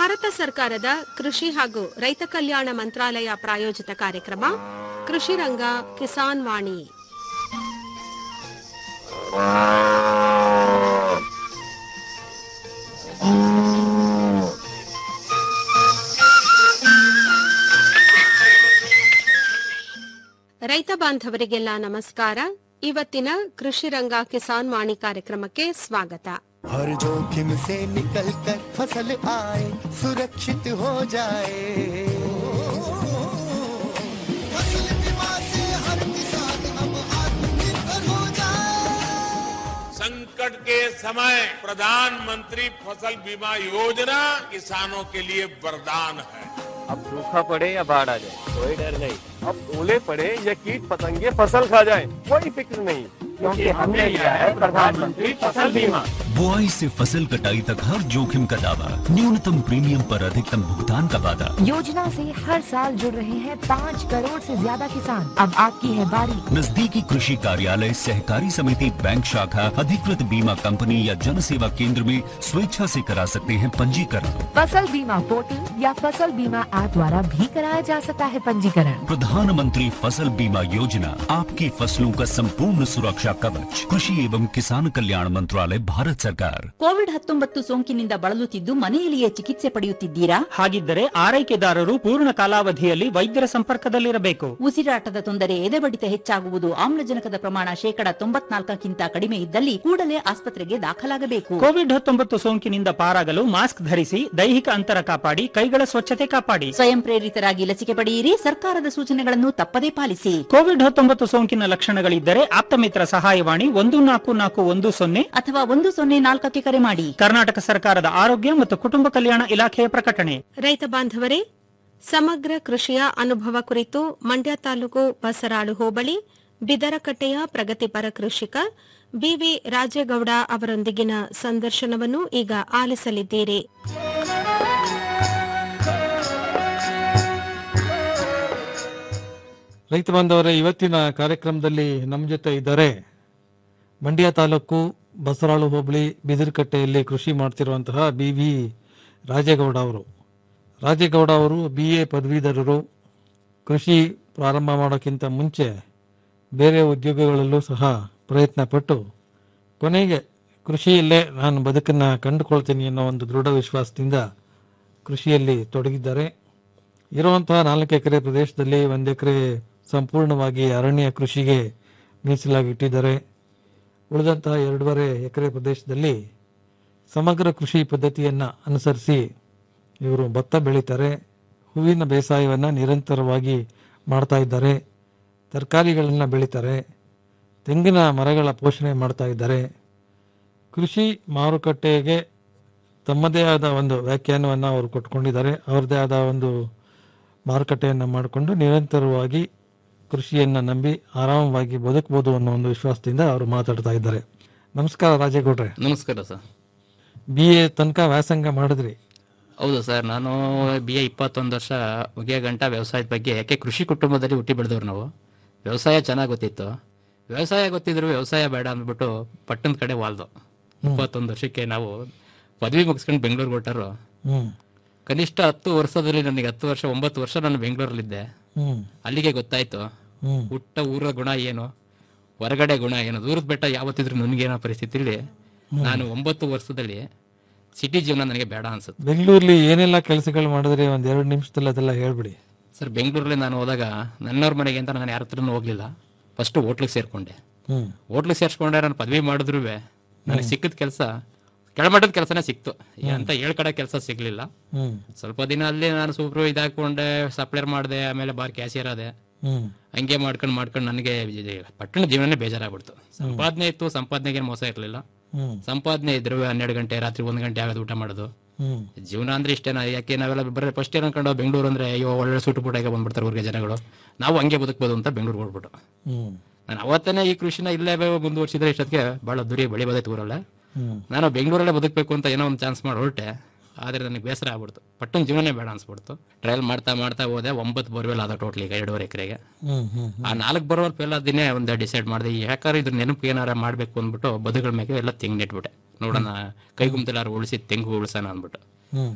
ಭಾರತ ಸರ್ಕಾರದ ಕೃಷಿ ಹಾಗೂ ರೈತ ಕಲ್ಯಾಣ ಮಂತ್ರಾಲಯ ಪ್ರಾಯೋಜಿತ ಕಾರ್ಯಕ್ರಮ ಕೃಷಿ ರಂಗ ಕಿಸಾನ್ ವಾಣಿ ರೈತ ಬಾಂಧವರಿಗೆಲ್ಲ ನಮಸ್ಕಾರ ಇವತ್ತಿನ ಕೃಷಿ ರಂಗ ಕಿಸಾನ್ ವಾಣಿ ಕಾರ್ಯಕ್ರಮಕ್ಕೆ ಸ್ವಾಗತ हर जोखिम से निकल कर फसल आए सुरक्षित हो जाए फसल बीमा से हर किसान अब आत्मनिर्भर हो जाए संकट के समय प्रधानमंत्री फसल बीमा योजना किसानों के लिए वरदान है अब सूखा पड़े या बाढ़ आ जाए कोई डर नहीं अब ओले पड़े या कीट पतंगे फसल खा जाए कोई फिक्र नहीं क्योंकि हमने लिया है प्रधानमंत्री फसल बीमा बुआई से फसल कटाई तक हर जोखिम का दावा न्यूनतम प्रीमियम पर अधिकतम भुगतान का वादा योजना से हर साल जुड़ रहे हैं पाँच करोड़ से ज्यादा किसान अब आपकी है बारी नजदीकी कृषि कार्यालय सहकारी समिति बैंक शाखा अधिकृत बीमा कंपनी या जन सेवा केंद्र में स्वेच्छा से करा सकते हैं पंजीकरण फसल बीमा पोर्टल या फसल बीमा ऐप द्वारा भी कराया जा सकता है पंजीकरण प्रधानमंत्री फसल बीमा योजना आपकी फसलों का संपूर्ण सुरक्षा कवच कृषि एवं किसान कल्याण मंत्रालय भारत सरकार ಕೋವಿಡ್ ಹತ್ತೊಂಬತ್ತು ಸೋಂಕಿನಿಂದ ಬಳಲುತ್ತಿದ್ದು ಮನೆಯಲ್ಲಿಯೇ ಚಿಕಿತ್ಸೆ ಪಡೆಯುತ್ತಿದ್ದೀರಾ ಹಾಗಿದ್ದರೆ ಆರೈಕೆದಾರರು ಪೂರ್ಣ ಕಾಲಾವಧಿಯಲ್ಲಿ ವೈದ್ಯರ ಸಂಪರ್ಕದಲ್ಲಿರಬೇಕು ಉಸಿರಾಟದ ತೊಂದರೆ ಎದೆಬಡಿತ ಹೆಚ್ಚಾಗುವುದು ಆಮ್ಲಜನಕದ ಪ್ರಮಾಣ ಶೇಕಡ ತೊಂಬತ್ನಾಲ್ಕಕ್ಕಿಂತ ಕಡಿಮೆ ಇದ್ದಲ್ಲಿ ಕೂಡಲೇ ಆಸ್ಪತ್ರೆಗೆ ದಾಖಲಾಗಬೇಕು ಕೋವಿಡ್ ಹತ್ತೊಂಬತ್ತು ಸೋಂಕಿನಿಂದ ಪಾರಾಗಲು ಮಾಸ್ಕ್ ಧರಿಸಿ ದೈಹಿಕ ಅಂತರ ಕಾಪಾಡಿ ಕೈಗಳ ಸ್ವಚ್ಛತೆ ಕಾಪಾಡಿ ಸ್ವಯಂ ಪ್ರೇರಿತರಾಗಿ ಲಸಿಕೆ ಪಡೆಯಿರಿ ಸರ್ಕಾರದ ಸೂಚನೆಗಳನ್ನು ತಪ್ಪದೇ ಪಾಲಿಸಿ ಕೋವಿಡ್ ಹತ್ತೊಂಬತ್ತು ಸೋಂಕಿನ ಲಕ್ಷಣಗಳಿದ್ದರೆ ಆಪ್ತಮಿತ್ರ ಸಹಾಯವಾಣಿ ಒಂದು ನಾಲ್ಕು ನಾಲ್ಕು ಒಂದು ಸೊನ್ನೆ ಅಥವಾ ಒಂದು ಸೊನ್ನೆ ನಾಲ್ಕಕ್ಕೆ ಕರೆ ಮಾಡಿ ಕರ್ನಾಟಕ ಸರ್ಕಾರದ ಆರೋಗ್ಯ ಮತ್ತು ಕುಟುಂಬ ಕಲ್ಯಾಣ ಇಲಾಖೆಯ ಪ್ರಕಟಣೆ ರೈತ ಬಾಂಧವರೇ ಸಮಗ್ರ ಕೃಷಿಯ ಅನುಭವ ಕುರಿತು ಮಂಡ್ಯ ತಾಲೂಕು ಬಸರಾಳು ಹೋಬಳಿ ಬಿದರಕಟ್ಟೆಯ ಪ್ರಗತಿಪರ ಕೃಷಿಕ ಬಿವಿ ರಾಜೇಗೌಡ ಅವರೊಂದಿಗಿನ ಸಂದರ್ಶನವನ್ನು ಈಗ ಆಲಿಸಲಿದ್ದೀರಿ ರೈತ ಬಾಂಧವರೇ ಇವತ್ತಿನ ಕಾರ್ಯಕ್ರಮದಲ್ಲಿ ನಮ್ಮ ಜೊತೆ ಇದ್ದಾರೆ ಮಂಡ್ಯ ತಾಲೂಕು ಬಸರಾಳು ಹೋಬಳಿ ಬಿದಿರುಕಟ್ಟೆಯಲ್ಲಿ ಕೃಷಿ ಮಾಡ್ತಿರುವಂತಹ ಬಿ ವಿ ರಾಜೇಗೌಡ ಅವರು ರಾಜೇಗೌಡ ಅವರು ಬಿ ಎ ಪದವೀಧರರು ಕೃಷಿ ಪ್ರಾರಂಭ ಮಾಡೋಕ್ಕಿಂತ ಮುಂಚೆ ಬೇರೆ ಉದ್ಯೋಗಗಳಲ್ಲೂ ಸಹ ಪ್ರಯತ್ನ ಪಟ್ಟು ಕೊನೆಗೆ ಕೃಷಿಯಲ್ಲೇ ನಾನು ಬದುಕನ್ನು ಕಂಡುಕೊಳ್ತೀನಿ ಅನ್ನೋ ಒಂದು ದೃಢ ವಿಶ್ವಾಸದಿಂದ ಕೃಷಿಯಲ್ಲಿ ತೊಡಗಿದ್ದಾರೆ ಇರುವಂತಹ ನಾಲ್ಕು ಎಕರೆ ಪ್ರದೇಶದಲ್ಲಿ ಒಂದು ಎಕರೆ ಸಂಪೂರ್ಣವಾಗಿ ಅರಣ್ಯ ಕೃಷಿಗೆ ಮೀಸಲಾಗಿ ಇಟ್ಟಿದ್ದಾರೆ ಉಳಿದಂತಹ ಎರಡೂವರೆ ಎಕರೆ ಪ್ರದೇಶದಲ್ಲಿ ಸಮಗ್ರ ಕೃಷಿ ಪದ್ಧತಿಯನ್ನು ಅನುಸರಿಸಿ ಇವರು ಭತ್ತ ಬೆಳೀತಾರೆ ಹೂವಿನ ಬೇಸಾಯವನ್ನು ನಿರಂತರವಾಗಿ ಮಾಡ್ತಾ ಇದ್ದಾರೆ ತರಕಾರಿಗಳನ್ನು ಬೆಳೀತಾರೆ ತೆಂಗಿನ ಮರಗಳ ಪೋಷಣೆ ಮಾಡ್ತಾ ಇದ್ದಾರೆ ಕೃಷಿ ಮಾರುಕಟ್ಟೆಗೆ ತಮ್ಮದೇ ಆದ ಒಂದು ವ್ಯಾಖ್ಯಾನವನ್ನು ಅವರು ಕೊಟ್ಕೊಂಡಿದ್ದಾರೆ ಅವ್ರದ್ದೇ ಆದ ಒಂದು ಮಾರುಕಟ್ಟೆಯನ್ನು ಮಾಡಿಕೊಂಡು ನಿರಂತರವಾಗಿ ಕೃಷಿಯನ್ನು ನಂಬಿ ಆರಾಮವಾಗಿ ಬದುಕಬಹುದು ಅನ್ನೋ ಒಂದು ವಿಶ್ವಾಸದಿಂದ ಅವರು ಮಾತಾಡ್ತಾ ಇದ್ದಾರೆ ನಮಸ್ಕಾರ ರಾಜೇಗೌಡ್ರೆ ನಮಸ್ಕಾರ ಸರ್ ಬಿ ಎ ತನಕ ವ್ಯಾಸಂಗ ಮಾಡಿದ್ರಿ ಹೌದು ಸರ್ ನಾನು ಬಿ ಎ ಇಪ್ಪತ್ತೊಂದು ವರ್ಷ ಮುಗಿಯ ಗಂಟ ವ್ಯವಸಾಯದ ಬಗ್ಗೆ ಯಾಕೆ ಕೃಷಿ ಕುಟುಂಬದಲ್ಲಿ ಹುಟ್ಟಿ ಬೆಳೆದವ್ರು ನಾವು ವ್ಯವಸಾಯ ಚೆನ್ನಾಗಿ ಗೊತ್ತಿತ್ತು ವ್ಯವಸಾಯ ಗೊತ್ತಿದ್ರು ವ್ಯವಸಾಯ ಬೇಡ ಅಂದ್ಬಿಟ್ಟು ಪಟ್ಟಣದ ಕಡೆ ವಾಲ್ದು ಇಪ್ಪತ್ತೊಂದು ವರ್ಷಕ್ಕೆ ನಾವು ಪದವಿ ಮುಗಿಸ್ಕೊಂಡು ಬೆಂಗಳೂರಿಗೆ ಹೊರಟರು ಹ್ಮ್ ಕನಿಷ್ಠ ಹತ್ತು ವರ್ಷದಲ್ಲಿ ನನಗೆ ಹತ್ತು ವರ್ಷ ಒಂಬತ್ತು ವರ್ಷ ನಾನು ಬೆಂಗಳೂರಲ್ಲಿದ್ದೆ ಹ್ಮ್ ಅಲ್ಲಿಗೆ ಗೊತ್ತಾಯ್ತು ಹ್ಮ್ ಹುಟ್ಟ ಊರ ಗುಣ ಏನು ಹೊರಗಡೆ ಗುಣ ಏನು ದೂರದ ಬೆಟ್ಟ ಯಾವತ್ತಿದ್ರು ನನಗೇನೋ ಪರಿಸ್ಥಿತಿಲಿ ನಾನು ಒಂಬತ್ತು ವರ್ಷದಲ್ಲಿ ಸಿಟಿ ಜೀವನ ನನಗೆ ಬೇಡ ಅನ್ಸುತ್ತೆ ಬೆಂಗಳೂರಲ್ಲಿ ಏನೆಲ್ಲ ಕೆಲಸಗಳು ಮಾಡಿದ್ರಿ ಒಂದ್ ಎರಡು ನಿಮಿಷದಲ್ಲಿ ಅದೆಲ್ಲ ಹೇಳ್ಬಿಡಿ ಸರ್ ಬೆಂಗಳೂರಲ್ಲಿ ನಾನು ಹೋದಾಗ ನನ್ನವ್ರ ಮನೆಗೆ ಅಂತ ನಾನು ಯಾರ ಹತ್ರನೂ ಹೋಗ್ಲಿಲ್ಲ ಫಸ್ಟ್ ಹೋಟ್ಲಿಗೆ ಸೇರ್ಕೊಂಡೆ ಹ್ಮ್ ಹೋಟ್ಲಿಗೆ ಸೇರ್ಸ್ಕೊಂಡೆ ನಾನು ಪದವಿ ಮಾಡಿದ್ರು ನನಗೆ ಸಿಕ್ಕಿದ ಕೆಲಸ ಕೆಳಮಟ್ಟದ ಕೆಲಸನೇ ಸಿಕ್ತು ಅಂತ ಹೇಳ್ಕಡೆ ಕೆಲಸ ಸಿಗ್ಲಿಲ್ಲ ಹ್ಮ್ ಸ್ವಲ್ಪ ದಿನ ಅಲ್ಲಿ ನಾನು ಸೂಪರ್ ಇದಾಕೊಂಡೆ ಸಪ್ಲೈರ್ ಮಾಡಿದೆ ಆಮೇಲೆ ಬಾರ್ ಕ್ಯಾಶಿಯರ್ ಆದೆ ಹ್ಮ್ ಹಂಗೆ ಮಾಡ್ಕೊಂಡು ಮಾಡ್ಕೊಂಡು ನನಗೆ ಇದು ಪಟ್ಟಣ ಜೀವನನೇ ಬೇಜಾರಾಗ್ಬಿಡ್ತು ಸಂಪಾದನೆ ಇತ್ತು ಸಂಪಾದನೆಗೆ ಏನು ಮೋಸ ಇರಲಿಲ್ಲ ಹ್ಮ್ ಸಂಪಾದನೆ ಇದ್ರು ಹನ್ನೆರಡು ಗಂಟೆ ರಾತ್ರಿ ಒಂದು ಗಂಟೆ ಆಗೋದು ಊಟ ಮಾಡೋದು ಹ್ಮ್ ಜೀವನ ಅಂದ್ರೆ ಇಷ್ಟೇನಾ ಯಾಕೆ ನಾವೆಲ್ಲ ಬರೀ ಫಸ್ಟ್ ಏನ್ ಅನ್ಕೊಂಡು ಬೆಂಗಳೂರು ಅಂದ್ರೆ ಅಯ್ಯೋ ಒಳ್ಳೆ ಸೂಟು ಪುಟಾಗ ಬಂದ್ಬಿಡ್ತಾರೆ ಊರಿಗೆ ಜನಗಳು ನಾವು ಹಂಗೆ ಬದುಕ್ಬೋದು ಅಂತ ಬೆಂಗಳೂರು ಹೋಗ್ಬಿಟ್ಟು ಹ್ಮ್ ನಾನು ಅವತ್ತನೇ ಈ ಕೃಷಿನ ಇಲ್ಲೇ ಬೆ- ಮುಂದುವರ್ಸಿದ್ರೆ ಇಷ್ಟೊತ್ತಿಗೆ ಭಾಳ ದುರಿ ಬೆಳಿಬೋದಾಯ್ತು ಊರಲ್ಲೇ ಹ್ಮ್ ನಾನು ಬೆಂಗಳೂರಲ್ಲೇ ಬದುಕಬೇಕು ಅಂತ ಏನೋ ಒಂದು ಚಾನ್ಸ್ ಮಾಡಿ ಹೊರಟೆ ಆದರೆ ನನಗೆ ಬೇಸರ ಆಗ್ಬಿಡ್ತು ಪಟ್ಟಣ ಜೀವನನೇ ಬೇಡ ಅನ್ಸ್ಬಿಡ್ತು ಟ್ರಯಲ್ ಮಾಡ್ತಾ ಮಾಡ್ತಾ ಹೋದೆ ಒಂಬತ್ತು ಬೋರ್ವೆಲ್ ಆದ ಟೋಟ್ಲಿ ಈಗ ಎರಡೂವರೆ ಎಕರೆಗೆ ಹ್ಮ್ ಹ್ಮ್ ಆ ನಾಲ್ಕು ಬೋರ್ವೆಲ್ ಫೇಲ್ ಆದಿನೇ ಒಂದು ಡಿಸೈಡ್ ಮಾಡಿದೆ ಯಾಕಂದ್ರೆ ಇದ್ರ ನೆನಪು ಏನಾರ ಮಾಡಬೇಕು ಅಂದ್ಬಿಟ್ಟು ಬದುಗಳ ಮೇಲೆ ಎಲ್ಲ ತೆಂಗು ನೆಟ್ಬಿಟ್ಟೆ ನೋಡೋಣ ಕೈಗುಂತಲಾರು ಉಳಿಸಿ ತೆಂಗು ಉಳಿಸೋಣ ಅಂದ್ಬಿಟ್ಟು ಹ್ಮ್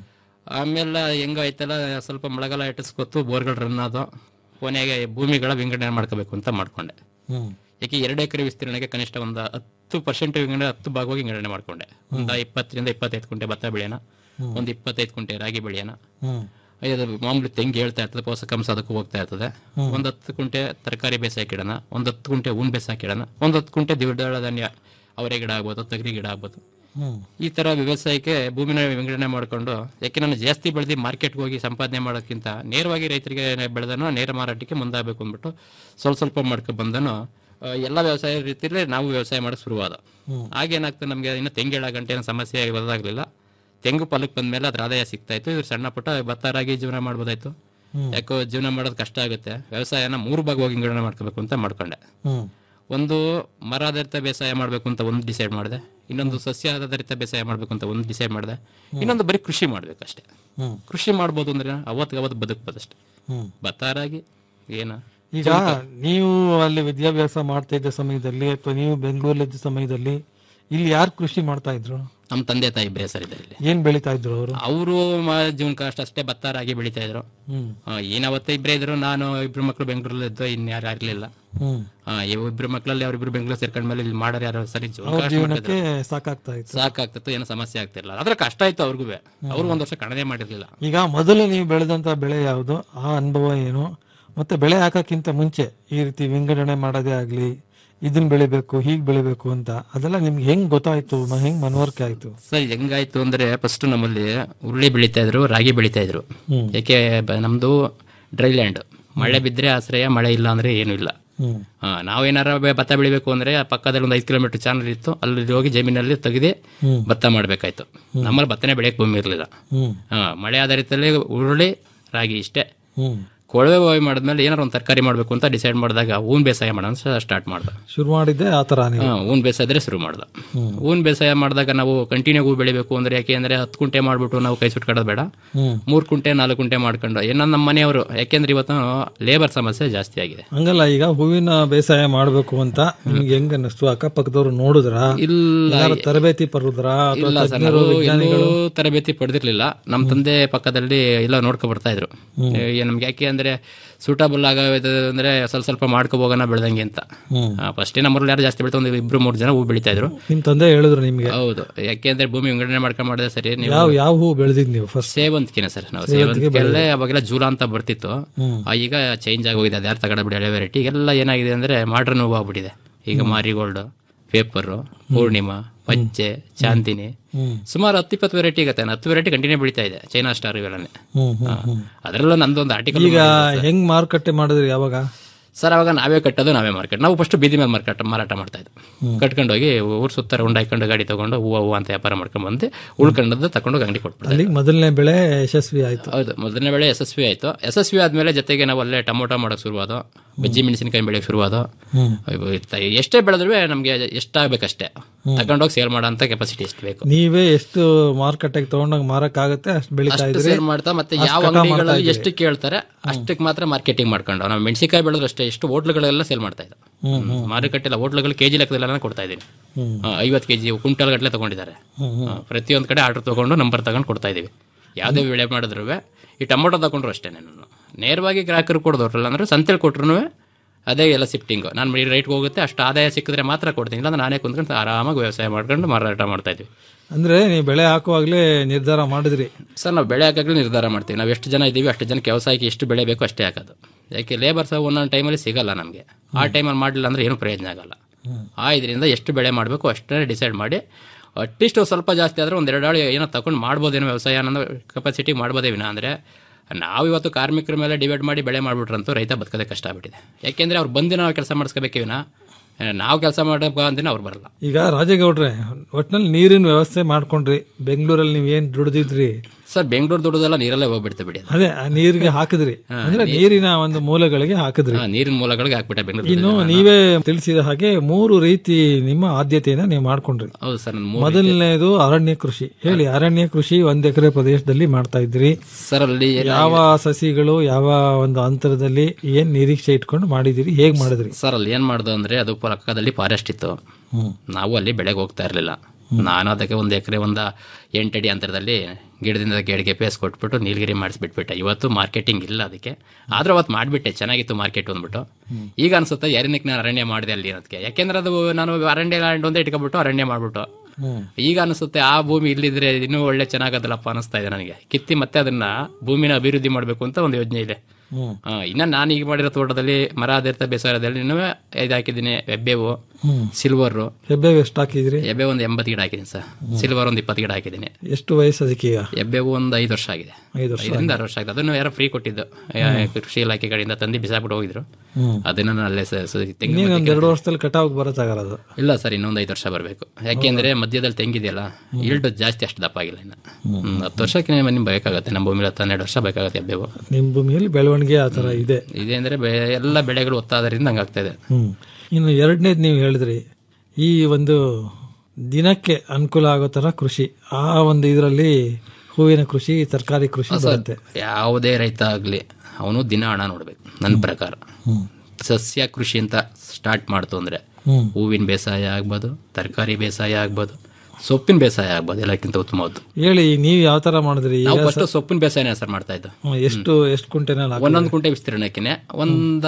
ಆಮೇಲೆ ಹೆಂಗ ಐತಲ್ಲ ಸ್ವಲ್ಪ ಮಳೆಗಾಲ ಇಟ್ಟಿಸ್ಕೊತು ಬೋರ್ಗಳು ರನ್ ಆದೋ ಕೊನೆಗೆ ಭೂಮಿಗಳ ವಿಂಗಡಣೆ ಮಾಡ್ಕೋಬೇಕು ಅಂತ ಮಾಡ್ಕೊಂಡೆ ಹ್ಮ್ ಯಾಕೆ ಎರಡು ಎಕರೆ ವಿಸ್ತೀರ್ಣಕ್ಕೆ ಕನಿಷ್ಠ ಒಂದು ಹತ್ತು ಪರ್ಸೆಂಟ್ ವಿಂಗಡಣೆ ಹತ್ತು ಭಾಗವಾಗಿ ವಿಂಗಡಣೆ ಮಾಡ್ಕೊಂಡೆ ಒಂದು ಇಪ್ಪತ್ತರಿಂದ ಇಪ್ಪತ್ತೈದು ಕುಂಟೆ ಭತ್ತ ಬೆಳೆಯೋಣ ಒಂದು ಇಪ್ಪತ್ತೈದು ಕುಂಟೆ ರಾಗಿ ಬೆಳೆಯೋಣ ಹ್ಮ್ ಇದು ಮಾಮೂಲಿ ತೆಂಗು ಹೇಳ್ತಾ ಇರ್ತದೆ ಪೋಷಕಾಂಶ ಅದಕ್ಕೂ ಹೋಗ್ತಾ ಇರ್ತದೆ ಒಂದ್ ಹತ್ತು ಕುಂಟೆ ತರಕಾರಿ ಬೇಸಾಯಕ್ಕೆ ಇಡೋಣ ಒಂದ್ ಹತ್ತು ಕುಂಟೆ ಹೂನ್ ಬೇಸಾಯಕ್ಕೆ ಇಡೋಣ ಒಂದ್ ಹತ್ತು ಕುಂಟೆ ದ್ವಿದಳ ಧಾನ್ಯ ಅವರೆ ಗಿಡ ಆಗ್ಬೋದು ತೊಗರಿ ಗಿಡ ಆಗ್ಬೋದು ಹ್ಮ್ ಈ ತರ ವ್ಯವಸಾಯಕ್ಕೆ ಭೂಮಿನ ವಿಂಗಡಣೆ ಮಾಡ್ಕೊಂಡು ಯಾಕೆ ನಾನು ಜಾಸ್ತಿ ಬೆಳೆದು ಮಾರ್ಕೆಟ್ಗೆ ಹೋಗಿ ಸಂಪಾದನೆ ಮಾಡೋಕ್ಕಿಂತ ನೇರವಾಗಿ ರೈತರಿಗೆ ಬೆಳೆದನು ನೇರ ಮಾರಾಟಕ್ಕೆ ಮುಂದಾಗಬೇಕು ಅಂದ್ಬಿಟ್ಟು ಸ್ವಲ್ಪ ಸ್ವಲ್ಪ ಮಾಡ್ಕೊಂಡು ಬಂದನು ಆ, ಎಲ್ಲ ವ್ಯವಸಾಯ ರೀತಿಯಲ್ಲಿ ನಾವು ವ್ಯವಸಾಯ ಮಾಡಕ್ ಶುರುವಾದ ಆಗೇನಾಗ್ತದೆ ನಮಗೆ ಇನ್ನು ತೆಂಗಿಳ ಗಂಟೆ ಸಮಸ್ಯೆ ಬರೋದಾಗ್ಲಿಲ್ಲ ತೆಂಗು ಫಲಕ್ಕೆ ಬಂದ್ಮೇಲೆ ಅದ್ರ ಆದಾಯ ಸಿಗ್ತಾ ಇತ್ತು ಇದ್ರ ಸಣ್ಣ ಪುಟ್ಟ ಭತ್ತ ರಾಗಿ ಜೀವನ ಮಾಡ್ಬೋದಾಯ್ತು ಯಾಕೋ ಜೀವನ ಮಾಡೋದು ಕಷ್ಟ ಆಗುತ್ತೆ ವ್ಯವಸಾಯನ ಮೂರು ಭಾಗವಾಗಿ ವಿಂಗಡಣೆ ಮಾಡ್ಕೋಬೇಕು ಅಂತ ಮಾಡ್ಕೊಂಡೆ ಹ್ಮ್ ಒಂದು ಮರ ಆಧಾರಿತ ಬೇಸಾಯ ಮಾಡಬೇಕು ಅಂತ ಒಂದು ಡಿಸೈಡ್ ಮಾಡಿದೆ ಇನ್ನೊಂದು ಸಸ್ಯ ಆಧಾರಿತ ಬೇಸಾಯ ಮಾಡಬೇಕು ಅಂತ ಒಂದು ಡಿಸೈಡ್ ಮಾಡಿದೆ ಇನ್ನೊಂದು ಬರೀ ಕೃಷಿ ಮಾಡ್ಬೇಕಷ್ಟೇ ಹ್ಮ್ ಕೃಷಿ ಮಾಡ್ಬೋದು ಅಂದ್ರೆ ಅವತ್ತಿಗೆ ಅವತ್ತು ಬದುಕ್ಬೋದಷ್ಟೇ ಹ್ಮ್ ಭತ್ತ ರಾಗಿ ಏನ ಈಗ ನೀವು ಅಲ್ಲಿ ವಿದ್ಯಾಭ್ಯಾಸ ಮಾಡ್ತಾ ಇದ್ದ ಸಮಯದಲ್ಲಿ ಅಥವಾ ನೀವು ಬೆಂಗಳೂರಲ್ಲಿದ್ದ ಸಮಯದಲ್ಲಿ ಇಲ್ಲಿ ಯಾರು ಕೃಷಿ ಮಾಡ್ತಾ ಇದ್ರು ನಮ್ಮ ತಂದೆ ತಾಯಿ ಇಬ್ಬರೇ ಸರ್ ಇದ್ದಾರೆ ಇಲ್ಲಿ ಏನ್ ಬೆಳಿತಾ ಇದ್ರು ಅವರು ಅವರು ಜೀವನ ಕಷ್ಟ ಅಷ್ಟೇ ಭತ್ತ ರಾಗಿ ಬೆಳಿತಾ ಇದ್ರು ಹ್ಮ್ ಆ, ಏನ್ ಅವತ್ತ ಇಬ್ಬರೇ ಇದ್ರು ನಾನು ಇಬ್ರು ಮಕ್ಕಳು ಬೆಂಗಳೂರಲ್ಲಿ ಇದ್ದು ಇನ್ಯಾರು ಇರ್ಲಿಲ್ಲ ಹ್ಮ್ ಆ, ಇವ್ ಇಬ್ರು ಮಕ್ಕಳಲ್ಲಿ ಅವ್ರಿಬ್ರು ಬೆಂಗಳೂರು ಸೇರ್ಕೊಂಡ್ಮೇಲೆ ಇಲ್ಲಿ ಮಾಡೋರು ಯಾರು ಸರಿ ಜೀವನ ಅವ್ರ ಕಷ್ಟ ಜೀವನಕ್ಕೆ ಮಾಡ್ತಿದ್ರು. ಸಾಕಾಗ್ತಾ ಇತ್ತು ಸಾಕಾಗ್ತಿತ್ತು ಏನೋ ಸಮಸ್ಯೆ ಆಗ್ತಿರ್ಲಿಲ್ಲ ಅದ್ರ ಕಷ್ಟ ಆಯ್ತು ಅವ್ರಿಗೂ ಅವ್ರು ಒಂದ್ ವರ್ಷ ಕಣದೆ ಮಾಡಿರ್ಲಿಲ್ಲ ಈಗ ಮೊದಲು ನೀವು ಬೆಳೆದಂತ ಬೆಳೆ ಯಾವುದು ಆ ಅನುಭವ ಏನು ಮತ್ತೆ ಬೆಳೆ ಹಾಕಕ್ಕಿಂತ ಮುಂಚೆ ಈ ರೀತಿ ವಿಂಗಡಣೆ ಮಾಡೋದೇ ಆಗ್ಲಿ ಇದನ್ನ ಬೆಳಿಬೇಕು ಹೀಗ್ ಬೆಳಿಬೇಕು ಅಂತ ಅದೆಲ್ಲ ನಿಮ್ಗೆ ಹೆಂಗ್ ಗೊತ್ತಾಯ್ತು ಮ- ಹೆಂಗ್ ಮನವರಿಕೆ ಆಯ್ತು ಸರ್ ಹೆಂಗಾಯ್ತು ಅಂದ್ರೆ ಫಸ್ಟ್ ನಮ್ಮಲ್ಲಿ ಉರುಳಿ ಬೆಳಿತಾ ಇದ್ರು ರಾಗಿ ಬೆಳಿತಾ ಇದ್ರು ಹ್ಮ್. ಯಾಕೆ ಬ- ನಮ್ದು ಡ್ರೈ ಲ್ಯಾಂಡ್ ಮಳೆ ಬಿದ್ರೆ ಆಶ್ರಯ ಮಳೆ ಇಲ್ಲ ಅಂದ್ರೆ ಏನು ಇಲ್ಲ ಹ್ಮ್ ಆ, ನಾವೇನಾರ ಬೆ- ಭತ್ತ ಬೆಳಿಬೇಕು ಅಂದ್ರೆ ಆ ಪಕ್ಕದಲ್ಲಿ ಒಂದು ಐದು ಕಿಲೋಮೀಟರ್ ಚಾನಲ್ ಇತ್ತು ಅಲ್ಲಿ ಹೋಗಿ ಜಮೀನಲ್ಲಿ ತೆಗೆದು ಹ್ಮ್. ಭತ್ತ ಮಾಡ್ಬೇಕಾಯ್ತು ನಮ್ಮಲ್ಲಿ ಭತ್ತನೇ ಬೆಳೆಯಕ್ಕೆ ಭೂಮಿ ಇರಲಿಲ್ಲ ಹ್ಮ್ ಮಳೆ ಆಧಾರಿತದಲ್ಲಿ ಉರುಳಿ ರಾಗಿ ಇಷ್ಟೇ ಹ್ಮ್ ಕೊಳವೆ ಬಾವಿ ಮಾಡಿದ್ಮೇಲೆ ಏನಾರು ಒಂದು ತರಕಾರಿ ಮಾಡಬೇಕು ಅಂತ ಡಿಸೈಡ್ ಮಾಡಿದಾಗ ಹೂನ್ ಬೇಸಾಯ ಮಾಡೋಣ ಸ್ಟಾರ್ಟ್ ಮಾಡ್ದೆ ಶುರು ಮಾಡಿದ್ದೆ ಆ ತರ ನೀವು ಹಾ, ಹೂನ್ ಬೇಸಾಯದ್ರೆ ಶುರು ಮಾಡ್ದ ಹೂನ್ ಬೇಸಾಯ ಮಾಡಿದಾಗ ನಾವು ಕಂಟಿನ್ಯೂ ಹೂ ಬೆಳಿಬೇಕು ಅಂದ್ರೆ ಯಾಕೆ ಅಂದ್ರೆ ಹತ್ತು ಕುಂಟೆ ಮಾಡ್ಬಿಟ್ಟು ನಾವು ಕೈ ಸುಟ್ಕೊಳ್ಳೋದು ಬೇಡ ಹ್ಮ್ ಮೂರ್ ಕುಂಟೆ ನಾಲ್ಕು ಕುಂಟೆ ಮಾಡ್ಕೊಂಡು ಏನೋ ನಮ್ಮ ಮನೆಯವರು ಯಾಕೆಂದ್ರೆ ಇವತ್ತು ಲೇಬರ್ ಸಮಸ್ಯೆ ಜಾಸ್ತಿ ಆಗಿದೆ ಹಂಗಲ್ಲ ಈಗ ಹೂವಿನ ಬೇಸಾಯ ಮಾಡ್ಬೇಕು ಅಂತ ನಿಮ್ಗೆ ಹೆಂಗ್ ಅನ್ನಿಸ್ತು ಅಕ್ಕಪಕ್ಕದವ್ರು ನೋಡಿದ್ರ ಇಲ್ಲ ಏನಾದ್ರು ತರಬೇತಿ ಪಡೆದ್ರ ಅಥವಾ ಇಲ್ಲ ಸರ್ ತಜ್ಞರು ನಾವು ವಿಜ್ಞಾನಿಗಳು ಎಲ್ಲೂ ತರಬೇತಿ ಪಡೆದಿರ್ಲಿಲ್ಲ ನಮ್ಮ ತಂದೆ ಪಕ್ಕದಲ್ಲಿ ಎಲ್ಲ ನೋಡ್ಕೊ ಬರ್ತಾ ಇದ್ರು ಏ, ನಮ್ಗೆ ಯಾಕೆ ಅಂದ್ರೆ ಸೂಟಬಲ್ ಆಗೋದು ಅಂದ್ರೆ ಸ್ವಲ್ಪ ಸ್ವಲ್ಪ ಮಾಡ್ಕೊ ಹೋಗೋಣ ಬೆಳ್ದಂಗೆ ಅಂತ ಹ್ಮ್ ಫಸ್ಟೇ ನಮ್ಮಲ್ಲಿ ಯಾರು ಜಾಸ್ತಿ ಬೆಳಿತಾ ಒಂದು ಇಬ್ರು ಮೂರು ಜನ ಹೂ ಬೆಳಿತಾ ಇದ್ರು ನಿಮ್ ತಂದೆ ಹೇಳಿದ್ರು ನಿಮ್ಗೆ ಹೌದು ಯಾಕೆಂದ್ರೆ ಭೂಮಿ ವಿಂಗಡಣೆ ಮಾಡ್ಕೊಂಡ್ ಮಾಡಿದ್ರೆ ಸರಿ ನೀವು ಯಾವ ಯಾವ ಹೂ ಬೆಳೆದಿದ್ ನೀವು ಫಸ್ಟ್ ಸೇವಂತಿಗೆನೆ ಸರ್ ನಾವು ಸೇವಂತಿಗೆಲ್ಲೇ ಅವಾಗೆಲ್ಲ ಜೂಲ ಅಂತ ಬರ್ತಿತ್ತು ಆ, ಈಗ ಚೇಂಜ್ ಆಗೋಗಿದೆ ಅದು ಯಾರು ತಗೊಂಡ್ಬಿಡಿ ಹಳೆ ವೆರೈಟಿ ಎಲ್ಲ ಏನಾಗಿದೆ ಅಂದ್ರೆ ಮಾಡ್ರನ್ ಹೂವು ಆಗ್ಬಿಟ್ಟಿದೆ ಈಗ ಮಾರಿಗೋಲ್ಡ್ ಪೇಪರು ಪೂರ್ಣಿಮಾ ಪಂಚೆ ಚಾಂದಿನಿ ಹ್ಮ್ ಸುಮಾರು ಹತ್ತು ಇಪ್ಪತ್ತು ವೆರೈಟಿ ಆಗತ್ತೆ ಹತ್ತು ವೆರೈಟಿ ಕಂಟಿನ್ಯೂ ಬೆಳೀತಾ ಇದೆ ಚೈನಾ ಸ್ಟಾರ್ ಇವೆಲ್ಲನೇ ಹ್ಮ್ ಹ್ಮ್ ಹ್ಮ್ ಅದರಲ್ಲೂ ನಂದೊಂದು ಆರ್ಟಿಕಲ್ ಈಗ ಹೆಂಗ್ ಮಾರುಕಟ್ಟೆ ಮಾಡಿದ್ರಿ ಯಾವಾಗ ಸರ್ ಅವಾಗ ನಾವೇ ಕಟ್ಟೋದು ನಾವೇ ಮಾರ್ಕೆಟ್ ನಾವು ಫಸ್ಟ್ ಬೀದಿ ಮೇಲೆ ಮಾರ್ಕೆಟ್ ಮಾರಾಟ ಮಾಡ್ತಾ ಇದ್ವಿ ಕಟ್ಕೊಂಡು ಹೋಗಿ ಊರ್ ಸುತ್ತ ರೌಂಡ್ ಹಾಕೊಂಡು ಗಾಡಿ ತಗೊಂಡು ಹೂವು ಹೂವು ಅಂತ ವ್ಯಾಪಾರ ಮಾಡ್ಕೊಂಡು ಬಂದು ಉಳ್ಕೊಂಡದ್ದು ತಗೊಂಡು ಅಂಗಡಿ ಕೊಟ್ಬಿಡ್ತಾರೆ ಅಲ್ಲಿ ಮೊದಲನೇ ಬೆಳೆ ಯಶಸ್ವಿ ಆಯ್ತು ಹೌದು ಮೊದಲನೇ ಬೆಳೆ ಯಶಸ್ವಿ ಆಯ್ತು ಯಶಸ್ವಿ ಆದ್ಮೇಲೆ ಜೊತೆಗೆ ನಾವು ಅಲ್ಲೇ ಟೊಮೊಟೊ ಮಾಡೋಕೆ ಶುರುವಾದ ಬಜ್ಜಿ ಮೆಣಸಿನಕಾಯಿ ಬೆಳೆಯಕ್ಕೆ ಶುರುವಾದ ಹ್ಮ್ ಎಷ್ಟೇ ಬೆಳೆದ್ರು ನಮಗೆ ಎಷ್ಟಾಗಬೇಕಷ್ಟೇ ತಗೊಂಡೋಗಿ ಸೇಲ್ ಮಾಡೋ ಅಂತ ಕೆಪಾಸಿಟಿ ಎಷ್ಟು ಬೇಕು ನೀವೇ ಎಷ್ಟು ಮಾರುಕಟ್ಟೆಗೆ ತಗೊಂಡೋಗ್ ಮಾರಕ್ ಆಗತ್ತೆ ಅಷ್ಟು ಬೆಳಿತಾ ಅಷ್ಟು ಇದ್ರಿ ಸೇಲ್ ಮಾಡ್ತಾ ಮತ್ತೆ ಅಷ್ಟು ಯಾವ ಕಟಾವ್ ಮಾಡ್ತಾ ಅಂಗಡಿಗಳಲ್ಲಿ ಇದ್ರಿ. ಎಷ್ಟು ಕೇಳ್ತಾರೆ ಅಷ್ಟಕ್ಕೆ ಮಾತ್ರ ಮಾರ್ಕೆಟಿಂಗ್ ಮಾಡ್ಕೊಂಡು ನಾವು ಮೆಣಸಿನಕಾಯಿ ಬೆಳೆದ್ರು ಅಷ್ಟೇ ಎಷ್ಟು ಹೋಟ್ಲುಗಳೆಲ್ಲ ಸೇಲ್ ಮಾಡ್ತಾ ಇದ್ದ ಹ್ಮ್ ಹ್ಮ್ ಮಾರುಕಟ್ಟೆ ಹೋಟ್ಲುಗಳು ಕೆಜಿ ಲೆಕ್ಕದಲ್ಲ ಕೊಡ್ತಾ ಇದ್ದೀನಿ ಹ್ಮ್. ಐವತ್ತು ಕೆಜಿ ಕುಂಟಲ್ ಗಟ್ಟಲೆ ತಗೊಂಡಿದ್ದಾರೆ ಹ್ಮ್ ಹ್ಮ್ ಆ, ಪ್ರತಿಯೊಂದು ಕಡೆ ಆರ್ಡರ್ ತಗೊಂಡು ನಂಬರ್ ತಗೊಂಡು ಕೊಡ್ತಾ ಇದೀವಿ ಯಾವುದೇ ಬೆಳೆ ಮಾಡಿದ್ರು ಈ ಟೊಮೊಟೊ ತಗೊಂಡ್ರು ಅಷ್ಟೇ ನಾನು ನೇರವಾಗಿ ಗ್ರಾಹಕರು ಕೊಡೋದ್ರಲ್ಲ ಅಂದ್ರೆ ಸಂತೆಲಿ ಕೊಟ್ರು ಅದೇ ಎಲ್ಲ ಶಿಫ್ಟಿಂಗು ನಾನು ರೈಟ್ಗೆ ಹೋಗುತ್ತೆ ಅಷ್ಟು ಆದಾಯ ಸಿಕ್ಕಿದ್ರೆ ಮಾತ್ರ ಕೊಡ್ತೀನಿ ಇಲ್ಲಾಂದ್ರೆ ನಾನೇ ಕುಂತ್ಕೊಂಡು ಆರಾಮಾಗಿ ವ್ಯವಸಾಯ ಮಾಡ್ಕೊಂಡು ಮಾರಾಟ ಮಾಡ್ತಾ ಇದ್ವಿ ಅಂದ್ರೆ ನೀವು ಬೆಳೆ ಹಾಕುವಾಗ್ಲೇ ನಿರ್ಧಾರ ಮಾಡಿದ್ರಿ ಸರ್ ನಾವು ಬೆಳೆ ಹಾಕಾಗಲೇ ನಿರ್ಧಾರ ಮಾಡ್ತೀವಿ ನಾವು ಎಷ್ಟು ಜನ ಇದ್ದೀವಿ ಅಷ್ಟು ಜನಕ್ಕೆ ವ್ಯವಸಾಯಕ್ಕೆ ಎಷ್ಟು ಬೆಳೆ ಬೇಕೋ ಅಷ್ಟೇ ಹಾಕೋದು ಯಾಕೆ ಲೇಬರ್ಸ್ ಒಂದೊಂದು ಟೈಮಲ್ಲಿ ಸಿಗಲ್ಲ ನಮಗೆ ಆ ಟೈಮಲ್ಲಿ ಮಾಡಲಿಲ್ಲ ಅಂದ್ರೆ ಏನು ಪ್ರಯೋಜನ ಆಗಲ್ಲ ಆ ಇದರಿಂದ ಎಷ್ಟು ಬೆಳೆ ಮಾಡಬೇಕು ಅಷ್ಟೇ ಡಿಸೈಡ್ ಮಾಡಿ ಅಟ್ಲೀಸ್ಟ್ ಸ್ವಲ್ಪ ಜಾಸ್ತಿ ಆದರೆ ಒಂದು ಎರಡು ಆಳು ಏನೋ ತಗೊಂಡು ಮಾಡ್ಬೋದೇನೋ ವ್ಯವಸಾಯ ಅನ್ನೋ ಕೆಪಾಸಿಟಿ ಮಾಡ್ಬೋದೇ ವಿನ ಅಂದರೆ ನಾವು ಇವತ್ತು ಕಾರ್ಮಿಕರ ಮೇಲೆ ಡಿವೈಡ್ ಮಾಡಿ ಬೆಳೆ ಮಾಡಿಬಿಟ್ರಂತೂ ರೈತ ಬದುಕೋದೇ ಕಷ್ಟ ಆಗ್ಬಿಟ್ಟಿದೆ ಯಾಕೆಂದರೆ ಅವ್ರು ಬಂದು ನಾವು ಕೆಲಸ ಮಾಡಿಸ್ಕೋಬೇಕೇ ವಿನ ನಾವು ಕೆಲಸ ಮಾಡಬೇಕು ಅಂದಿನ ಅವ್ರು ಬರಲ್ಲ ಈಗ ರಾಜೇಗೌಡ್ರೆ ಒಟ್ನಲ್ಲಿ ನೀರಿನ ವ್ಯವಸ್ಥೆ ಮಾಡ್ಕೊಂಡ್ರಿ ಬೆಂಗಳೂರಲ್ಲಿ ನೀವ್ ಏನ್ ದುಡ್ದಿದ್ರಿ ಸರ್ ಬೆಂಗಳೂರು ದುಡ್ದೆಲ್ಲ ನೀರಲ್ಲೇ ಹೋಗ್ಬಿಡ್ತು ಬಿಡಿ ಅದು. ಅದೇ ಆ ನೀರಿಗೆ ಹಾಕಿದ್ರಿ ಅಂದ್ರೆ ನೀರಿನ ಒಂದು ಮೂಲಗಳಿಗೆ ಹಾಕಿದ್ರಿ ಹಾ, ನೀರಿನ ಮೂಲಗಳಿಗೆ ಹಾಕ್ಬಿಟ್ಟೆ ಬೆಂಗಳೂರು ಇನ್ನು ನೀವೇ ತಿಳಿಸಿದ ಹಾಗೆ ಮೂರು ರೀತಿ ನಿಮ್ಮ ಆದ್ಯತೆಯನ್ನ ನೀವು ಮಾಡ್ಕೊಂಡ್ರಿ ಹೌದು ಸರ್ ನನ್ನ ಮೂರು ಮೊದಲನೇದು ಅರಣ್ಯ ಕೃಷಿ ಹೇಳಿ ಅರಣ್ಯ ಕೃಷಿ ಒಂದ್ ಎಕರೆ ಪ್ರದೇಶದಲ್ಲಿ ಮಾಡ್ತಾ ಇದ್ರಿ ಸರ್ ಅಲ್ಲಿ ಯಾವ ಸಸಿಗಳು ಯಾವ ಒಂದು ಅಂತರದಲ್ಲಿ ಏನ್ ನಿರೀಕ್ಷೆ ಇಟ್ಕೊಂಡು ಮಾಡಿದಿರಿ ಹೇಗ್ ಮಾಡಿದ್ರಿ ಸರ್ ಅಲ್ಲಿ ಏನ್ ಮಾಡ್ದು ಅಂದ್ರೆ ಅದು ಪಕ್ಕದಲ್ಲಿ ಫಾರೆಸ್ಟ್ ಇತ್ತು ಹ್ಮ್ ನಾವು ಅಲ್ಲಿ ಬೆಳೆಗೆ ಹೋಗ್ತಾ ಇರಲಿಲ್ಲ ನಾನು ಅದಕ್ಕೆ ಒಂದು ಎಕರೆ ಒಂದು ಎಂಟಡಿ ಅಂತರದಲ್ಲಿ ಗಿಡದಿಂದ ಗಿಡಕ್ಕೆ ಪೇಸ್ ಕೊಟ್ಬಿಟ್ಟು ನೀಲಗಿರಿ ಮಾಡಿಸ್ಬಿಟ್ಬಿಟ್ಟೆ ಇವತ್ತು ಮಾರ್ಕೆಟಿಂಗ್ ಇಲ್ಲ ಅದಕ್ಕೆ ಆದ್ರೆ ಅವತ್ತು ಮಾಡಿಬಿಟ್ಟೆ ಚೆನ್ನಾಗಿತ್ತು ಮಾರ್ಕೆಟ್ ಅಂದ್ಬಿಟ್ಟು ಈಗ ಅನ್ಸುತ್ತೆ ಯಾರಿನಕ್ಕೆ ನಾನು ಅರಣ್ಯ ಮಾಡಿದೆ ಅಲ್ಲಿ ಅನ್ನೋದಕ್ಕೆ ಯಾಕೆಂದ್ರೆ ಅದು ನಾನು ಅರಣ್ಯ ಲ್ಯಾಂಡ್ ಒಂದೇ ಇಟ್ಕೊಬಿಟ್ಟು ಅರಣ್ಯ ಮಾಡ್ಬಿಟ್ಟು ಈಗ ಅನಿಸುತ್ತೆ ಆ ಭೂಮಿ ಇಲ್ಲಿದ್ರೆ ಇನ್ನೂ ಒಳ್ಳೆ ಚೆನ್ನಾಗದಲ್ಲಪ್ಪ ಅನಿಸ್ತಾ ಇದೆ ನನಗೆ ಕಿತ್ತಿ ಮತ್ತೆ ಅದನ್ನ ಭೂಮಿನ ಅಭಿವೃದ್ಧಿ ಮಾಡಬೇಕು ಅಂತ ಒಂದು ಯೋಜನೆ ಇದೆ ಹ್ಮ್. ಆ, ಇನ್ನ ನಾನು ಈಗ ಮಾಡಿರೋ ತೋಟದಲ್ಲಿ ಮರ ಆಧಾರಿತ ಬೇಸಾಯದಲ್ಲಿ ಇನ್ನೂ ಇದು ಹಾಕಿದ್ದೀನಿ ಎಬ್ಬೇವು ಹ್ಮ್. ಸಿಲ್ವರ್ ಹೆಬ್ಬೆ ಎಷ್ಟು ಹಾಕಿದ್ರಿ ಎಬ್ಬೆ ಒಂದು ಎಂಬತ್ತು ಗಿಡ ಹಾಕಿದ್ದೀನಿ ಸರ್ ಸಿಲ್ವರ್ ಒಂದು ಇಪ್ಪತ್ತು ಗಿಡ ಹಾಕಿದ್ದೀನಿ ಎಷ್ಟು ವಯಸ್ಸು ಅದಕ್ಕೆ ಈಗ ಎಬ್ಬೇವು ಒಂದು ಐದು ವರ್ಷ ಆಗಿದೆ ಐದು ವರ್ಷ ಐದರಿಂದ ಆರು ವರ್ಷ ಆಗಿದೆ ಅದನ್ನು ಯಾರೋ ಫ್ರೀ ಕೊಟ್ಟಿದ್ದು ಆ, ಕೃಷಿ ಇಲಾಖೆ ಕಡೆಯಿಂದ ತಂದು ಬಿಸಾಕ್ಬಿಟ್ಟು ಹೋಗಿದ್ರು ಹ್ಮ್. ಅದನ್ನ ನಾನು ಅಲ್ಲೇ ಸ- ಸ- ತೆಂಗಿನ ಇನ್ನೇನು ಮಧ್ಯಕ್ಕೆ ಒಂದ್ ಎರಡು ವರ್ಷದಲ್ಲಿ ಕಟಾವ್ ಬರತ್ತಾಗಲ್ಲ ಅದು ಇಲ್ಲ ಸರ್ ಇನ್ನೊಂದು ಐದು ವರ್ಷ ಬರಬೇಕು ಯಾಕೆಂದ್ರೆ ಮಧ್ಯದಲ್ಲಿ ತೆಂಗಿದೆಯಲ್ಲ ಈಲ್ಡ್ ಜಾಸ್ತಿ ಅಷ್ಟು ದಪ್ಪ ಆಗಿಲ್ಲ ಇನ್ನು ಹ್ಮ್, ಹತ್ತು ವರ್ಷಕ್ಕೆ ನಿಮ್ಗೆ ಬೇಕಾಗುತ್ತೆ ನಮ್ಮ ಭೂಮಿಲಿ ಹತ್ತು ಹನ್ನೆರಡು ವರ್ಷ ಬೇಕಾಗುತ್ತೆ ಎಬ್ಬೇವು ನಿಮ್ ಭೂಮಿಯಲ್ಲಿ ಬೆಳವಣಿಗೆ ಆ ಥರ ಇದೆ ಇದೆ ಅಂದ್ರೆ ಬೆ- ಎಲ್ಲ ಬೆಳೆಗಳು ಒತ್ತಾದ್ರಿಂದ ಹಂಗಾಗ್ತಾ ಇದೆ ಹ್ಮ್ ಇನ್ನು ಎರಡನೇದು ನೀವು ಹೇಳಿದ್ರಿ ಈ ಒಂದು ದಿನಕ್ಕೆ ಅನುಕೂಲ ಆಗೋ ತರ ಕೃಷಿ ಆ ಒಂದು ಇದರಲ್ಲಿ ಹೂವಿನ ಕೃಷಿ ತರಕಾರಿ ಕೃಷಿ ಬರುತ್ತೆ ಯಾವುದೇ ರೈತ ಆಗಲಿ ಅವನು ದಿನ ಹಣ ನೋಡ್ಬೇಕು ನನ್ನ ಪ್ರಕಾರ ಸಸ್ಯ ಕೃಷಿ ಅಂತ ಸ್ಟಾರ್ಟ್ ಮಾಡ್ತು ಅಂದ್ರೆ ಹ್ಮ್. ಹೂವಿನ ಬೇಸಾಯ ಆಗ್ಬೋದು ತರಕಾರಿ ಬೇಸಾಯ ಆಗ್ಬೋದು ಸೊಪ್ಪಿನ ಬೇಸಾಯ ಆಗ್ಬೋದು ಎಲ್ಲಕ್ಕಿಂತ ಉತ್ತಮವಾದ್ದು ಹೇಳಿ ನೀವು ಯಾವ ತರ ಮಾಡಿದ್ರಿ ಈಗ ನಾವು ಫಸ್ಟ್ ಸೊಪ್ಪಿನ ಬೇಸಾಯನೇ ಸರ್ ಮಾಡ್ತಾ ಇದ್ದು ಹ್ಮ್, ಎಷ್ಟು ಎಷ್ಟು ಕುಂಟೆನಲ್ಲಿ ಹಾಕಿದ್ರಿ? ಒಂದೊಂದು ಕುಂಟೆ ವಿಸ್ತೀರ್ಣಕ್ಕೆ ಒಂದ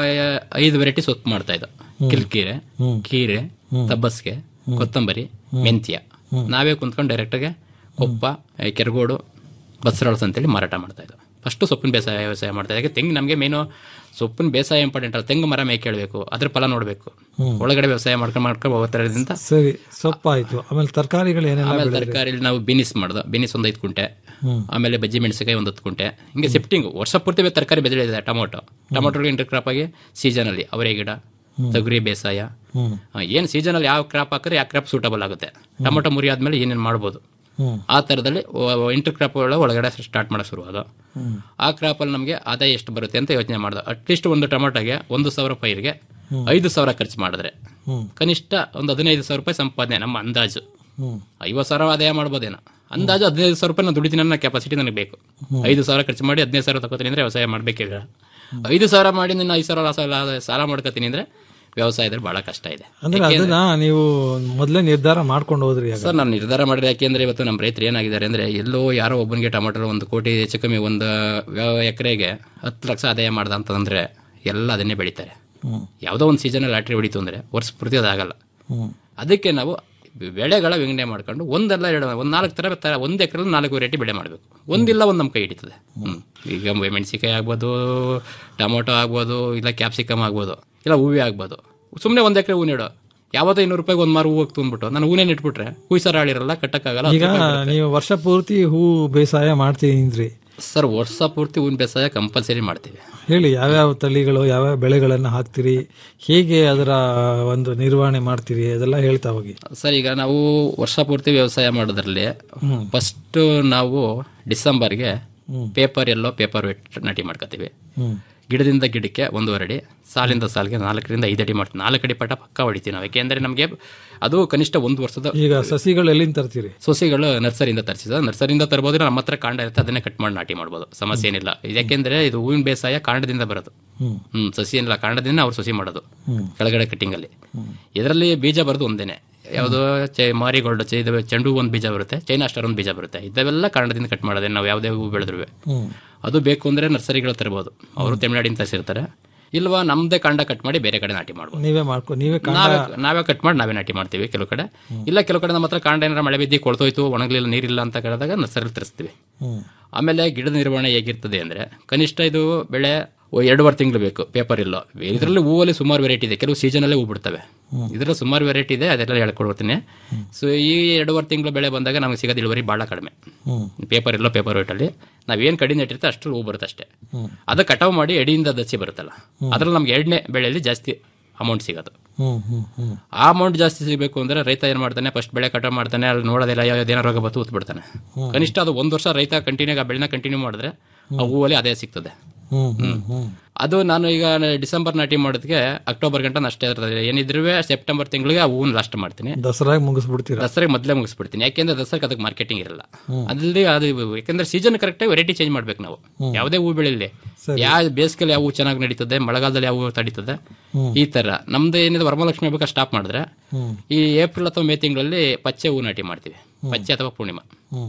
ಐದು ವೆರೈಟಿ ಸೊಪ್ಪು ಮಾಡ್ತಾ ಇದ್ದು ಕಿಲ್ಕೀರೆ ಕೀರೆ ತಬ್ಬಸ್ಗೆ ಕೊತ್ತಂಬರಿ ಮೆಂತ್ಯ ನಾವೇ ಕುಂತ್ಕೊಂಡು ಡೈರೆಕ್ಟಾಗಿ ಕೊಪ್ಪ ಏ, ಕೆರಗೋಡು ಬಸ್ರಾಳ್ಸ್ ಅಂತೇಳಿ ಮಾರಾಟ ಮಾಡ್ತಾ ಇದ್ದು ಫಸ್ಟ್ ಸೊಪ್ಪಿನ ಬೇಸಾಯ ವ್ಯವಸಾಯ ಮಾಡ್ತಾ ಇದ್ದೆ ತೆಂಗು ನಮಗೆ ಮೇನು ಸೊಪ್ಪಿನ ಬೇಸಾಯ ಇಂಪಾರ್ಟೆಂಟ್ ಅಲ್ಲ ತೆಂಗು ಮರ ಮೇಕೆ ಕೇಳಬೇಕು ಅದ್ರ ಫಲ ನೋಡಬೇಕು ಒಳಗಡೆ ವ್ಯವಸಾಯ ಮಾಡ್ಕೊಂಡು ಮಾಡ್ಕೊಂಡು ಹೋಗ್ತಾರೋದ್ರಿಂದ ಸರಿ ಸೊಪ್ಪಾಯ್ತು ಆಮೇಲೆ ತರಕಾರಿಗಳು ಏನೆಲ್ಲ ಆಮೇಲೆ ಬೆಳೆದ್ರಿ? ತರಕಾರಿಲಿ ನಾವು ಬಿನಿಸ್ ಮಾಡ್ದು ಬಿನಿಸ್ ಒಂದು ಐದು ಕುಂಟೆ ಹ್ಮ್. ಆಮೇಲೆ ಬಜ್ಜಿ ಮೆಣಸಿನಕಾಯಿ ಒಂದು ಹತ್ತು ಕುಂಟೆ ಹಿಂಗೆ ಶಿಫ್ಟಿಂಗ್ ವರ್ಷ ಪೂರ್ತಿ ತರಕಾರಿ ಬೆಳೆದಿದೆ ಟೊಮೊಟೊ ಟೊಮೊಟೊ ಇಂಟರ್ ಕ್ರಾಪ್ ಆಗಿ ಸೀಸನಲ್ಲಿ ಅವರೆ ಗಿಡ ತೊಗರಿ ಬೇಸಾಯ ಹ್ಮ್. ಆ, ಏನ್ ಸೀಸನಲ್ಲಿ ಯಾವ ಕ್ರಾಪ್ ಹಾಕಿದ್ರೆ ಯಾವ ಕ್ರಾಪ್ ಸೂಟಬಲ್ ಆಗುತ್ತೆ ಟೊಮೊಟೊ ಮುರಿ ಆದ್ಮೇಲೆ ಏನೇನು ಮಾಡ್ಬೋದು ಹ್ಮ್. ಆ ಥರದಲ್ಲಿ ಇಂಟರ್ ಕ್ರಾಪ್ ಒಳಗಡೆ ಸ್ಟಾರ್ಟ್ ಮಾಡೋ ಶುರು ಅದು ಆ ಕ್ರಾಪಲ್ಲಿ ನಮಗೆ ಆದಾಯ ಎಷ್ಟು ಬರುತ್ತೆ ಅಂತ ಯೋಚನೆ ಮಾಡ್ದೆ ಅಟ್ಲೀಸ್ಟ್ ಒಂದು ಟೊಮೊಟೊಗೆ ಒಂದು ಸಾವಿರ ಪೈರಿಗೆ ಐದು ಸಾವಿರ ಖರ್ಚು ಮಾಡಿದ್ರೆ ಹ್ಮ್. ಕನಿಷ್ಠ ಒಂದು ಹದಿನೈದು ಸಾವಿರ ರೂಪಾಯಿ ಸಂಪಾದನೆ ನಮ್ಮ ಅಂದಾಜು ಹ್ಮ್. ಐವತ್ತು ಸಾವಿರ ಆದಾಯ ಮಾಡ್ಬೋದೇನೋ ಅಂದಾಜು ಹದಿನೈದು ಸಾವಿರ ರೂಪಾಯಿ ನಾನು ದುಡಿತೀನಿ ಅನ್ನೋ ಕೆಪಾಸಿಟಿ ನನಗೆ ಬೇಕು ಐದು ಸಾವಿರ ಖರ್ಚು ಮಾಡಿ ಹದಿನೈದು ಸಾವಿರ ತಗೋತೀನಿ ಅಂದ್ರೆ ವ್ಯವಸಾಯ ಮಾಡಬೇಕಿಲ್ಲ ಐದು ಸಾವಿರ ಮಾಡಿ ನಿನ್ನ ಐದು ಸಾವಿರ ಸಾಲ ಸಾಲ ಮಾಡ್ಕೋತೀನಿ ಅಂದ್ರೆ ವ್ಯವಸಾಯದಲ್ಲಿ ಬಹಳ ಕಷ್ಟ ಇದೆ ಅಂದ್ರೆ ಅದನ್ನ ನೀವು ಮೊದಲೇ ನಿರ್ಧಾರ ಮಾಡ್ಕೊಂಡು ಹೋದ್ರಿ ಆಗ. ಸರ್ ನಾನು ನಿರ್ಧಾರ ಮಾಡಿದೆ ಯಾಕೆಂದ್ರೆ ಇವತ್ತು ನಮ್ಮ ರೈತರು ಏನಾಗಿದ್ದಾರೆ ಅಂದ್ರೆ ಎಲ್ಲೋ ಯಾರೋ ಒಬ್ಬನಿಗೆ ಟೊಮೆಟೊ ಒಂದು ಕೋಟಿ ಹೆಚ್ಚು ಕಮ್ಮಿ ಒಂದು ವ್ಯ- ಎಕರೆಗೆ ಹತ್ತು ಲಕ್ಷ ಆದಾಯ ಮಾಡ್ದ ಅಂತಂದ್ರೆ ಎಲ್ಲ ಅದನ್ನೇ ಬೆಳಿತಾರೆ ಹ್ಮ್. ಯಾವುದೋ ಒಂದು ಸೀಸನ್ ಲಾಟ್ರಿ ಹೊಡಿತು ಅಂದ್ರೆ ವರ್ಷ ಪೂರ್ತಿ ಅದಾಗಲ್ಲ ಹ್ಮ್. ಅದಕ್ಕೆ ನಾವು ಬೆಳೆಗಳ ವಿಂಗಡಣೆ ಮಾಡ್ಕೊಂಡು ಒಂದಲ್ಲ ಎರಡು ಒಂದು ನಾಲ್ಕು ಥರ ತರ ಒಂದು ಎಕರೆಲ್ಲಿ ನಾಲ್ಕು ವೆರೈಟಿ ಬೆಳೆ ಮಾಡಬೇಕು ಒಂದಿಲ್ಲ ಒಂದು ನಮ್ಮ ಕೈ ಹಿಡಿತದೆ ಹ್ಮ್. ಈಗ ಮೆಣಸಿಕಾಯಿ ಆಗ್ಬೋದು ಟೊಮೊಟೊ ಆಗ್ಬೋದು ಇಲ್ಲ ಕ್ಯಾಪ್ಸಿಕಮ್ ಆಗ್ಬೋದು ಇಲ್ಲ ಹೂವಿ ಆಗ್ಬೋದು ಸುಮ್ಮನೆ ಒಂದು ಎಕರೆ ಹೂ ನೆಡೋ ಯಾವತ್ತೋ ಇನ್ನೂರು ರೂಪಾಯಿಗೆ ಒಂದು ಮಾರು ಹೂವು ತುಂಬಿಟ್ಟು ನಾನು ಹೂನೇ ನೆಟ್ಬಿಟ್ರೆ ಹುಯ್ಸರ ಆಳಿರಲ್ಲ ಕಟ್ಟಕ್ಕಾಗಲ್ಲ ಈಗ ನೀವು ವರ್ಷ ಪೂರ್ತಿ ಹೂ ಬೇಸಾಯ ಮಾಡ್ತೀನಿ ಸರ್ ವರ್ಷ ಪೂರ್ತಿ ಹೂವಿನ ಬೇಸಾಯ ಕಂಪಲ್ಸರಿ ಮಾಡ್ತೀವಿ ಹೇಳಿ ಯಾವ್ಯಾವ ತಳಿಗಳು ಯಾವ್ಯಾವ ಬೆಳೆಗಳನ್ನು ಹಾಕ್ತೀರಿ ಹೇಗೆ ಅದರ ಒಂದು ನಿರ್ವಹಣೆ ಮಾಡ್ತೀರಿ ಅದೆಲ್ಲ ಹೇಳ್ತಾ ಹೋಗಿ ಸರ್ ಈಗ ನಾವು ವರ್ಷ ಪೂರ್ತಿ ವ್ಯವಸಾಯ ಮಾಡೋದ್ರಲ್ಲಿ ಫಸ್ಟ್ ನಾವು ಡಿಸೆಂಬರ್ಗೆ ಪೇಪರ್ ಎಲ್ಲೋ ಪೇಪರ್ ವೆಟ್ ನಾಟಿ ಮಾಡ್ಕೋತೀವಿ ಹ್ಮ್. ಗಿಡದಿಂದ ಗಿಡಕ್ಕೆ ಒಂದೂವರೆ ಅಡಿ ಸಾಲಿಂದ ಸಾಲಿಗೆ ನಾಲ್ಕರಿಂದ ಐದು ಅಡಿ ಮಾಡ್ತೀವಿ ನಾಲ್ಕು ಅಡಿ ಪಟ ಪಕ್ಕ ಹೊಡಿತೀವಿ ನಾವು ಯಾಕೆಂದ್ರೆ ನಮಗೆ ಅದು ಕನಿಷ್ಠ ಒಂದು ವರ್ಷದ ಈಗ ಸಸಿಗಳು ಎಲ್ಲಿಂದ ತರ್ತೀರಿ ಸೊಸೆಗಳು ನರ್ಸರಿಯಿಂದ ತರಿಸಿದ ನರ್ಸರಿಯಿಂದ ತರ್ಬೋದು ನಮ್ಮ ಹತ್ರ ಕಾಂಡ ಇರುತ್ತೆ ಅದನ್ನೇ ಕಟ್ ಮಾಡಿ ನಾಟಿ ಮಾಡ್ಬೋದು ಸಮಸ್ಯೆ ಏನಿಲ್ಲ ಯಾಕೆಂದ್ರೆ ಇದು ಹೂವಿನ ಬೇಸಾಯ ಕಾಂಡದಿಂದ ಬರೋದು ಹ್ಮ್. ಹ್ಮ್ ಸಸಿ ಏನಿಲ್ಲ ಕಾಂಡದಿಂದ ಅವ್ರು ಸಸಿ ಮಾಡೋದು ಹ್ಮ್. ಕೆಳಗಡೆ ಕಟ್ಟಿಂಗ್ ಅಲ್ಲಿ ಇದರಲ್ಲಿ ಬೀಜ ಬರೋದು ಒಂದೇನೆ ಯಾವುದು ಚೈ ಮಾರಿಗೋಲ್ಡ್ ಚೈ ಇದು ಚೆಂಡು ಹೂ ಒಂದು ಬೀಜ ಬರುತ್ತೆ ಚೈನಾ ಸ್ಟಾರ್ ಒಂದು ಬೀಜ ಬರುತ್ತೆ ಇದೆಲ್ಲ ಕಾಂಡದಿಂದ ಕಟ್ ಮಾಡೋದೇ ನಾವು ಯಾವುದೇ ಹೂ ಬೆಳೆದ್ರು ಹ್ಮ್. ಅದು ಬೇಕು ಅಂದ್ರೆ ನರ್ಸರಿಗಳು ತರ್ಬೋದು ಅವರು ತಮಿಳ್ನಾಡಿಂದ ತರಿಸಿರ್ತಾರೆ ಇಲ್ವಾ ನಮ್ದೇ ಕಾಂಡ ಕಟ್ ಮಾಡಿ ಬೇರೆ ಕಡೆ ನಾಟಿ ಮಾಡ್ಬೋದು ನೀವೇ ಮಾಡ್ಕೊ ನೀವೇ ಕಾಂಡ ನಾವೇ ನಾವೇ ಕಟ್ ಮಾಡಿ ನಾವೇ ನಾಟಿ ಮಾಡ್ತೀವಿ ಕೆಲವು ಕಡೆ ಇಲ್ಲ ಕೆಲವು ಕಡೆ ನಮ್ಮ ಹತ್ರ ಕಾಂಡ ಏನಾರ ಮಳೆ ಬಿದ್ದು ಕೊಳ್ತೋಯ್ತು ಒಣಗಲಿಲ್ಲ ನೀರಿಲ್ಲ ಅಂತ ಕೇಳಿದಾಗ ನರ್ಸರಿ ತರಿಸ್ತೀವಿ ಹ್ಮ್. ಆಮೇಲೆ ಗಿಡದ ನಿರ್ವಹಣೆ ಹೇಗಿರ್ತದೆ ಅಂದ್ರೆ ಕನಿಷ್ಠ ಇದು ಬೆಳೆ ಓ ಎರಡೂವರೆ ತಿಂಗಳು ಬೇಕು ಪೇಪರ್ ಇಲ್ಲ ಇದರಲ್ಲಿ ಹೂವಲ್ಲಿ ಸುಮಾರು ವೆರೈಟಿ ಇದೆ ಕೆಲವು ಸೀಸನಲ್ಲೇ ಹೂ ಬಿಡ್ತವೆ ಇದರಲ್ಲಿ ಸುಮಾರು ವೆರೈಟಿ ಇದೆ ಅದೆಲ್ಲ ಹೇಳ್ಕೊಡ್ತೀನಿ ಸೊ ಈ ಎರಡೂವರೆ ತಿಂಗಳು ಬೆಳೆ ಬಂದಾಗ ನಮಗೆ ಸಿಗೋದು ಇಳುವರಿ ಭಾಳ ಕಡಿಮೆ ಹ್ಮ್. ಪೇಪರ್ ಎಲ್ಲೋ ಪೇಪರ್ ವೇಟಲ್ಲಿ ನಾವೇನು ಕಡಿಮೆ ಇಟ್ಟಿರ್ತೀವಿ ಅಷ್ಟು ಹೂ ಬರುತ್ತೆ ಅಷ್ಟೇ ಹ್ಮ್. ಅದು ಕಟಾವು ಮಾಡಿ ಎಡಿಯಿಂದ ದಚ್ಚಿ ಬರುತ್ತಲ್ಲ ಅದ್ರಲ್ಲಿ ನಮ್ಗೆ ಎರಡನೇ ಬೆಳೆಯಲ್ಲಿ ಜಾಸ್ತಿ ಅಮೌಂಟ್ ಸಿಗೋದು ಹ್ಮ್ ಹ್ಮ್ ಹ್ಮ್ ಆ ಅಮೌಂಟ್ ಜಾಸ್ತಿ ಸಿಗಬೇಕು ಅಂದ್ರೆ ರೈತ ಏನ್ ಮಾಡ್ತಾನೆ ಫಸ್ಟ್ ಬೆಳೆ ಕಟಾವ್ ಮಾಡ್ತಾನೆ ಅಲ್ಲಿ ನೋಡೋದಿಲ್ಲ ಯಾವ್ದೇನೋ ರೋಗ ಬತ್ತು ಬಿಡ್ತಾನೆ ಕನಿಷ್ಠ ಅದು ಒಂದು ವರ್ಷ ರೈತ ಕಂಟಿನ್ಯೂ ಆ ಬೆಳೆನ ಕಂಟಿನ್ಯೂ ಮಾಡಿದ್ರೆ ಆ ಹೂವಲ್ಲಿ ಅದೇ ಸಿಗ್ತದೆ ಹ್ಮ್ ಹ್ಮ್ ಹ್ಮ್ ಅದು ನಾನು ಈಗ ಡಿಸೆಂಬರ್ ನಾಟಿ ಮಾಡೋದಕ್ಕೆ ಅಕ್ಟೋಬರ್ ಗಂಟ ಅಷ್ಟೇ ಇರ್ತದೆ ಏನಿದ್ರು ಸೆಪ್ಟೆಂಬರ್ ತಿಂಗಳಿಗೆ ಆ ಹೂವನ್ನ ಲಾಸ್ಟ್ ಮಾಡ್ತೀನಿ ದಸರಾಗ ಮುಗಿಸ್ಬಿಡ್ತೀರಾ ದಸರಾಗೆ ಮೊದಲೇ ಮುಗಿಸ್ಬಿಡ್ತೀನಿ ಯಾಕೆಂದ್ರೆ ದಸರಾಗೆ ಅದಕ್ಕೆ ಮಾರ್ಕೆಟಿಂಗ್ ಇರಲ್ಲ ಅದಲ್ಲಿ ಅದು ಯಾಕೆಂದ್ರೆ ಸೀಸನ್ ಕರೆಕ್ಟಾಗಿ ವೆರೈಟಿ ಚೇಂಜ್ ಮಾಡ್ಬೇಕು ನಾವು ಯಾವುದೇ ಹೂ ಬೆಳೆಯಲ್ಲಿ ಯಾವ ಬೇಸಿಗೆಲಿ ಯಾವ ಹೂ ಚೆನ್ನಾಗಿ ನಡೀತದೆ ಮಳೆಗಾಲದಲ್ಲಿ ಯಾವ ಹೂ ತಡೀತದೆ ಈ ತರ ನಮ್ದು ಏನಿದೆ ವರಮಲಕ್ಷ್ಮಿ ಹಬ್ಬಕ್ಕೆ ಸ್ಟಾಪ್ ಮಾಡಿದ್ರೆ ಹ್ಮ್. ಈ ಏಪ್ರಿಲ್ ಅಥವಾ ಮೇ ತಿಂಗಳಲ್ಲಿ ಪಚ್ಚೆ ಹೂ ನಾಟಿ ಮಾಡ್ತೀವಿ ಪಚ್ಚೆ ಅಥವಾ ಪೂರ್ಣಿಮಾ ಹ್ಮ್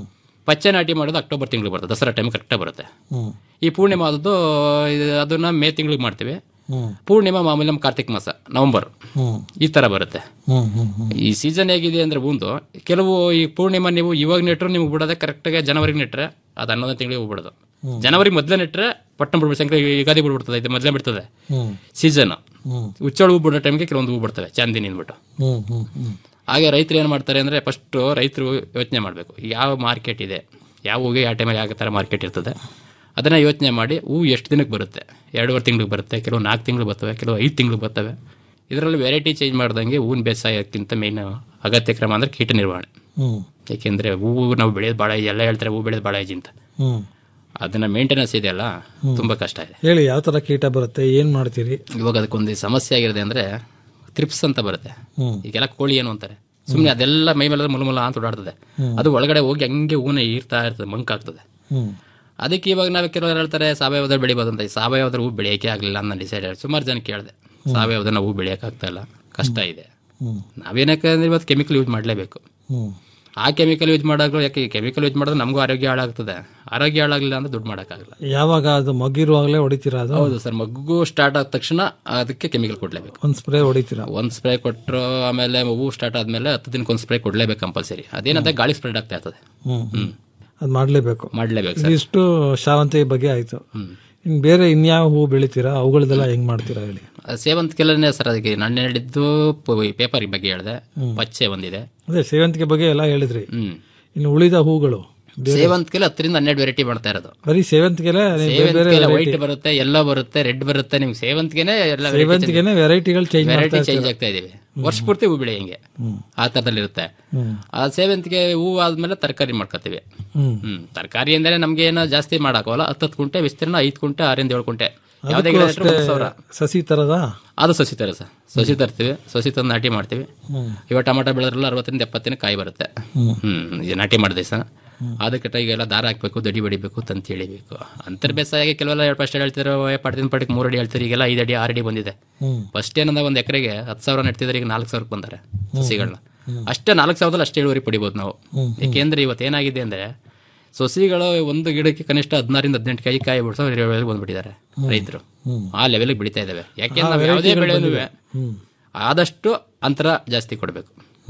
ಪಚ್ಚೆ ನಾಟಿ ಮಾಡೋದು ಅಕ್ಟೋಬರ್ ತಿಂಗಳು ಬರುತ್ತೆ ದಸರಾ ಟೈಮ್ ಕರೆಕ್ಟಾಗಿ ಬರುತ್ತೆ ಹ್ಮ್ ಈ ಪೂರ್ಣಿಮಾ ಆದದ್ದು ಇದು- ಅದನ್ನ ಮೇ ತಿಂಗಳಿಗೆ ಮಾಡ್ತೀವಿ ಹ್ಮ್ ಪೂರ್ಣಿಮಾ ಮಾಮೂಲಿ ನಮ್ಮ ಕಾರ್ತಿಕ್ ಮಾಸ ನವಂಬರ್ ಹ್ಮ್ ಈ ತರ ಬರುತ್ತೆ ಹ್ಮ್ ಹ್ಮ್ ಹ್ಮ್ ಈ ಸೀಸನ್ ಹೇಗಿದೆ ಅಂದ್ರೆ ಒಂದು ಕೆಲವು ಈ ಪೂರ್ಣಿಮಾ ನೀವು ಇವಾಗ ನೆಟ್ರು ನಿಮ್ಗೆ ಬಿಡೋದೆ ಕರೆಕ್ಟಾಗಿ ಜನವರಿಗೆ ನೆಟ್ರೆ ಅದು ಹನ್ನೊಂದನೇ ತಿಂಗಳಿಗೆ ಹೋಗ್ಬಿಡೋದು ಜನವರಿ ಮೊದಲೇ ನೆಟ್ರೆ ಪಟ್ಟಣ ಬಿಡ್ಬಿಟ್ಟು ಸಂಕ್ರಾಂತಿ ಯುಗಾದಿ ಬಿಡ್ಬಿಡ್ತದೆ ಇದು ಮೊದಲೇ ಬಿಡ್ತದೆ ಹ್ಮ್ ಸೀಸನ್ ಹ್ಮ್ ಹುಚ್ಚಳು ಹೂ ಬಿಡೋ ಟೈಮ್ಗೆ ಕೆಲವೊಂದು ಹೂ ಬಿಡ್ತವೆ ಚಾಂದಿನಿ ಅಂದ್ಬಿಟ್ಟು ಹ್ಮ್ ಹ್ಮ್ ಹ್ಮ್ ಹಾಗೆ ರೈತರು ಏನು ಮಾಡ್ತಾರೆ ಅಂದರೆ ಫಸ್ಟು ರೈತರು ಯೋಚನೆ ಮಾಡಬೇಕು ಯಾವ ಮಾರ್ಕೆಟ್ ಇದೆ ಯಾವ ಹೂಗೆ ಯಾವ ಟೈಮಲ್ಲಿ ಯಾವ ಥರ ಮಾರ್ಕೆಟ್ ಇರ್ತದೆ ಅದನ್ನು ಯೋಚನೆ ಮಾಡಿ ಹೂ ಎಷ್ಟು ದಿನಕ್ಕೆ ಬರುತ್ತೆ ಎರಡೂವರೆ ತಿಂಗಳಿಗೆ ಬರುತ್ತೆ ಕೆಲವು ನಾಲ್ಕು ತಿಂಗಳು ಬರ್ತವೆ ಕೆಲವು ಐದು ತಿಂಗಳು ಬರ್ತವೆ ಇದರಲ್ಲಿ ವೆರೈಟಿ ಚೇಂಜ್ ಮಾಡ್ದಂಗೆ ಹೂವಿನ ಬೇಸಾಯಕ್ಕಿಂತ ಮೇನ್ ಅಗತ್ಯ ಕ್ರಮ ಅಂದರೆ ಕೀಟ ನಿರ್ವಹಣೆ ಹ್ಮ್ ಏಕೆಂದರೆ ಹೂವು ನಾವು ಬೆಳೆಯೋದು ಭಾಳ ಎಲ್ಲ ಹೇಳ್ತಾರೆ ಹೂ ಬೆಳೆಯೋದು ಭಾಳ ಈಜಿ ಅಂತ ಹ್ಮ್ ಅದನ್ನು ಮೇಂಟೆನೆನ್ಸ್ ಇದೆಯಲ್ಲ ತುಂಬ ಕಷ್ಟ ಇದೆ ಹೇಳಿ ಯಾವ ತರ ಕೀಟ ಬರುತ್ತೆ ಏನ್ ಮಾಡ್ತೀರಿ ಇವಾಗ ಅದಕ್ಕೊಂದು ಸಮಸ್ಯೆ ಆಗಿರೋದು ಅಂದರೆ ತ್ರಿಪ್ಸ್ ಅಂತ ಬರುತ್ತೆ ಹ್ಮ್ ಈಗೆಲ್ಲ ಕೋಳಿ ಏನು ಅಂತಾರೆ ಸುಮ್ಮನೆ ಅದೆಲ್ಲ ಮೈ ಮೇಲೆ ಮುಲುಮುಲ ಅಂತ ಓಡಾಡ್ತದೆ ಅದು ಒಳಗಡೆ ಹೋಗಿ ಹಂಗೆ ಹೂನ ಈರ್ತಾ ಇರ್ತದೆ ಮಂಕಾಗ್ತದೆ ಹ್ಮ್ ಅದಕ್ಕೆ ಇವಾಗ ನಾವು ಕೆಲವರು ಹೇಳ್ತಾರೆ ಸಾವಯವದಲ್ಲಿ ಬೆಳಿಬೋದು ಅಂತ ಈ ಸಾವಯವದ ಹೂ ಬೆಳೆಯೋಕೆ ಆಗಲಿಲ್ಲ ಅಂತ ಡಿಸೈಡ್ ಸುಮಾರು ಜನ ಕೇಳಿದೆ ಸಾವಯವದನ್ನ ಹೂ ಬೆಳೆಯೋಕ್ಕಾಗ್ತಾ ಇಲ್ಲ ಕಷ್ಟ ಇದೆ ಹ್ಮ್ ನಾವೇನಕ್ಕೆ ಅಂದ್ರೆ ಇವತ್ತು ಕೆಮಿಕಲ್ ಯೂಸ್ ಮಾಡಲೇಬೇಕು ಹ್ಮ್ ಆ ಕೆಮಿಕಲ್ ಯೂಸ್ ಮಾಡೋದು ಯಾಕೆ ಕೆಮಿಕಲ್ ಯೂಸ್ ಮಾಡಿದ್ರೆ ನಮಗೂ ಆರೋಗ್ಯ ಹಾಳಾಗ್ತದೆ ಆರೋಗ್ಯ ಹಾಳಾಗಲಿಲ್ಲ ಅಂದ್ರೆ ದುಡ್ಡು ಮಾಡೋಕ್ಕಾಗಲ್ಲ ಯಾವಾಗ ಅದು ಮಗಿರುವಾಗಲೇ ಹೊಡಿತೀರಾ ಅದು ಹೌದು ಸರ್ ಮಗು ಸ್ಟಾರ್ಟ್ ಆದ ತಕ್ಷಣ ಅದಕ್ಕೆ ಕೆಮಿಕಲ್ ಕೊಡಲೇಬೇಕು ಒಂದ್ ಸ್ಪ್ರೇ ಹೊಡಿತೀರಾ ಒಂದು ಸ್ಪ್ರೇ ಕೊಟ್ಟರು ಆಮೇಲೆ ಹೂವು ಸ್ಟಾರ್ಟ್ ಆದಮೇಲೆ ಹತ್ತು ದಿನಕ್ಕೆ ಒಂದು ಸ್ಪ್ರೇ ಕೊಡಲೇಬೇಕು ಕಂಪಲ್ಸರಿ ಅದೇನಂದ್ರೆ ಗಾಳಿ ಸ್ಪ್ರೆಡ್ ಆಗ್ತಾ ಇರ್ತದೆ ಹ್ಮ್ ಹ್ಮ್ ಅದ್ ಮಾಡ್ಲೇಬೇಕು ಮಾಡಲೇಬೇಕು ಸರ್ ಇದಿಷ್ಟು ಶಾವಂತಿಗೆ ಬಗ್ಗೆ ಆಯ್ತು ಹ್ಮ್ ಇನ್ ಬೇರೆ ಇನ್ಯಾವ ಹೂ ಬೆಳಿತೀರಾ ಅವುಗಳದೆಲ್ಲ ಹೆಂಗ್ ಮಾಡ್ತೀರಾ ಹೇಳಿ ಸೇವಂತಿಗೆಲ್ಲನೇ ಸರ್ ಅದಕ್ಕೆ ನಾನು ಹೇಳಿದ್ದು ಪೇಪರ್ ಬಗ್ಗೆ ಹೇಳಿದೆ ಪಚ್ಚೆ ಒಂದಿದೆ ಅದೇ ಸೇವಂತಿಗೆ ಬಗ್ಗೆ ಎಲ್ಲ ಹೇಳಿದ್ರಿ ಹ್ಮ್ ಇನ್ನು ಉಳಿದ ಹೂಗಳು ಸೇವಂತಿಗೆಲ್ಲ ಹತ್ತರಿಂದ ಹನ್ನೆರಡು ವೆರೈಟಿ ಮಾಡ್ತಾ ಇರೋದು ಬರೀ ಸೇವಂತಿಗೆಲೆ ನೀವು ಬೇರೆ ಬೇರೆ ಸೇವಂತಿಗೆ ವೈಟ್ ಬರುತ್ತೆ ಎಲ್ಲೋ ಬರುತ್ತೆ ರೆಡ್ ಬರುತ್ತೆ ನಿಮ್ಗೆ ಸೇವಂತಿಗೆನೆ ಎಲ್ಲ ಸೇವಂತಿಗೆನೆ ವೆರೈಟಿಗಳು ಚೇಂಜ್ ವೆರೈಟಿ ಮಾಡ್ತಾ ಚೇಂಜ್ ಆಗ್ತಾ ಇದೀವಿ ವರ್ಷ ಪೂರ್ತಿ ಹೂ ಬೆಳೆ ಹಿಂಗೆ ಆ ಥರದಲ್ಲಿ ಇರುತ್ತೆ ಹ್ಮ್ ಆ ಸೇವಂತಿಗೆ ಹೂ ಆದ್ಮೇಲೆ ತರಕಾರಿ ಮಾಡ್ಕೋತೀವಿ ಹ್ಮ್ ಹ್ಮ್ ತರಕಾರಿ ಅಂದ್ರೆ ನಮ್ಗೆ ಏನೋ ಜಾಸ್ತಿ ಮಾಡಾಕವಲ್ಲ ಹತ್ತತ್ತು ಕುಂಟೆ ವಿಸ್ತೀರ್ಣ ಐದು ಕುಂಟೆ ಆರಿಂದ ಏಳು ಕುಂಟೆ ಯಾವುದೇ ಗಿಡ ನೆಟ್ರು ಒಂದು ಸಾವಿರ ಸಸಿ ತರದ ಅದು ಸಸಿ ತರ ಸರ್ ಸಸಿ ತರ್ತೀವಿ ಸಸಿ ತಂದು ನಾಟಿ ಮಾಡ್ತೀವಿ ಹ್ಮ್ ಇವಾಗ ಟಮಾಟ ಬೆಳೆದ್ರಲ್ಲ ಅರವತ್ತರಿಂದ ಎಪ್ಪತ್ತಿನ ಕಾಯಿ ಬರುತ್ತೆ ಹ್ಮ್. ಹ್ಮ್ ಇದು ನಾಟಿ ಮಾಡಿದೆ ಸರ್ ಅದಕ್ಕೆ ಈಗೆಲ್ಲ ದಾರ ಹಾಕ್ಬೇಕು ದಡಿ ಬಡಿಬೇಕು ತಂತಿ ಎಳಿಬೇಕು ಅಂತರ್ ಬೇಸಾಯ ಕೆಲವೆಲ್ಲ ಫಸ್ಟ್ ಹೇಳ್ತಿರೋ ಪಡ್ತಿನ ಪಡಕ್ಕೆ ಮೂರು ಅಡಿ ಹೇಳ್ತಾರೆ ಈಗೆಲ್ಲ ಐದು ಅಡಿ ಆರು ಅಡಿ ಬಂದಿದೆ ಹ್ಮ್ ಫಸ್ಟ್ ಏನಂದ ಒಂದು ಎಕರೆಗೆ ಹತ್ತು ಸಾವಿರ ನೆಡ್ತಿದ್ರೆ ಈಗ ನಾಲ್ಕು ಸಾವಿರಕ್ಕೆ ಬಂದಾರೆ ಸಸಿಗಳನ್ನ ಅಷ್ಟೇ ನಾಲ್ಕು ಸಾವಿರದಲ್ಲಿ ಅಷ್ಟೇ ಇಳುವರಿ ಪಡಿಬೋದು ನಾವು ಏಕೆಂದ್ರೆ ಇವತ್ತು ಏನಾಗಿದೆ ಅಂದ್ರೆ ಸಸಿಗಳು ಒಂದು ಗಿಡಕ್ಕೆ ಕನಿಷ್ಠ ಹದಿನಾರಿಂದ ಹದಿನೆಂಟು ಕಾಯಿ ಕಾಯಿ ಬಿಡ್ಸೋ ಲೆವೆಲ್ಗೆ ಬಂದ್ಬಿಟ್ಟಿದ್ದಾರೆ ರೈತರು ಆ ಲೆವೆಲ್ಗೆ ಬೆಳೀತಾ ಇದಾವೆ ಯಾಕೆಂದ್ರೆ ನಾವು ಯಾವುದೇ ಬೆಳೆನೂ ಹ್ಮ್ ಆದಷ್ಟು ಅಂತರ ಜಾಸ್ತಿ ಕೊಡಬೇಕು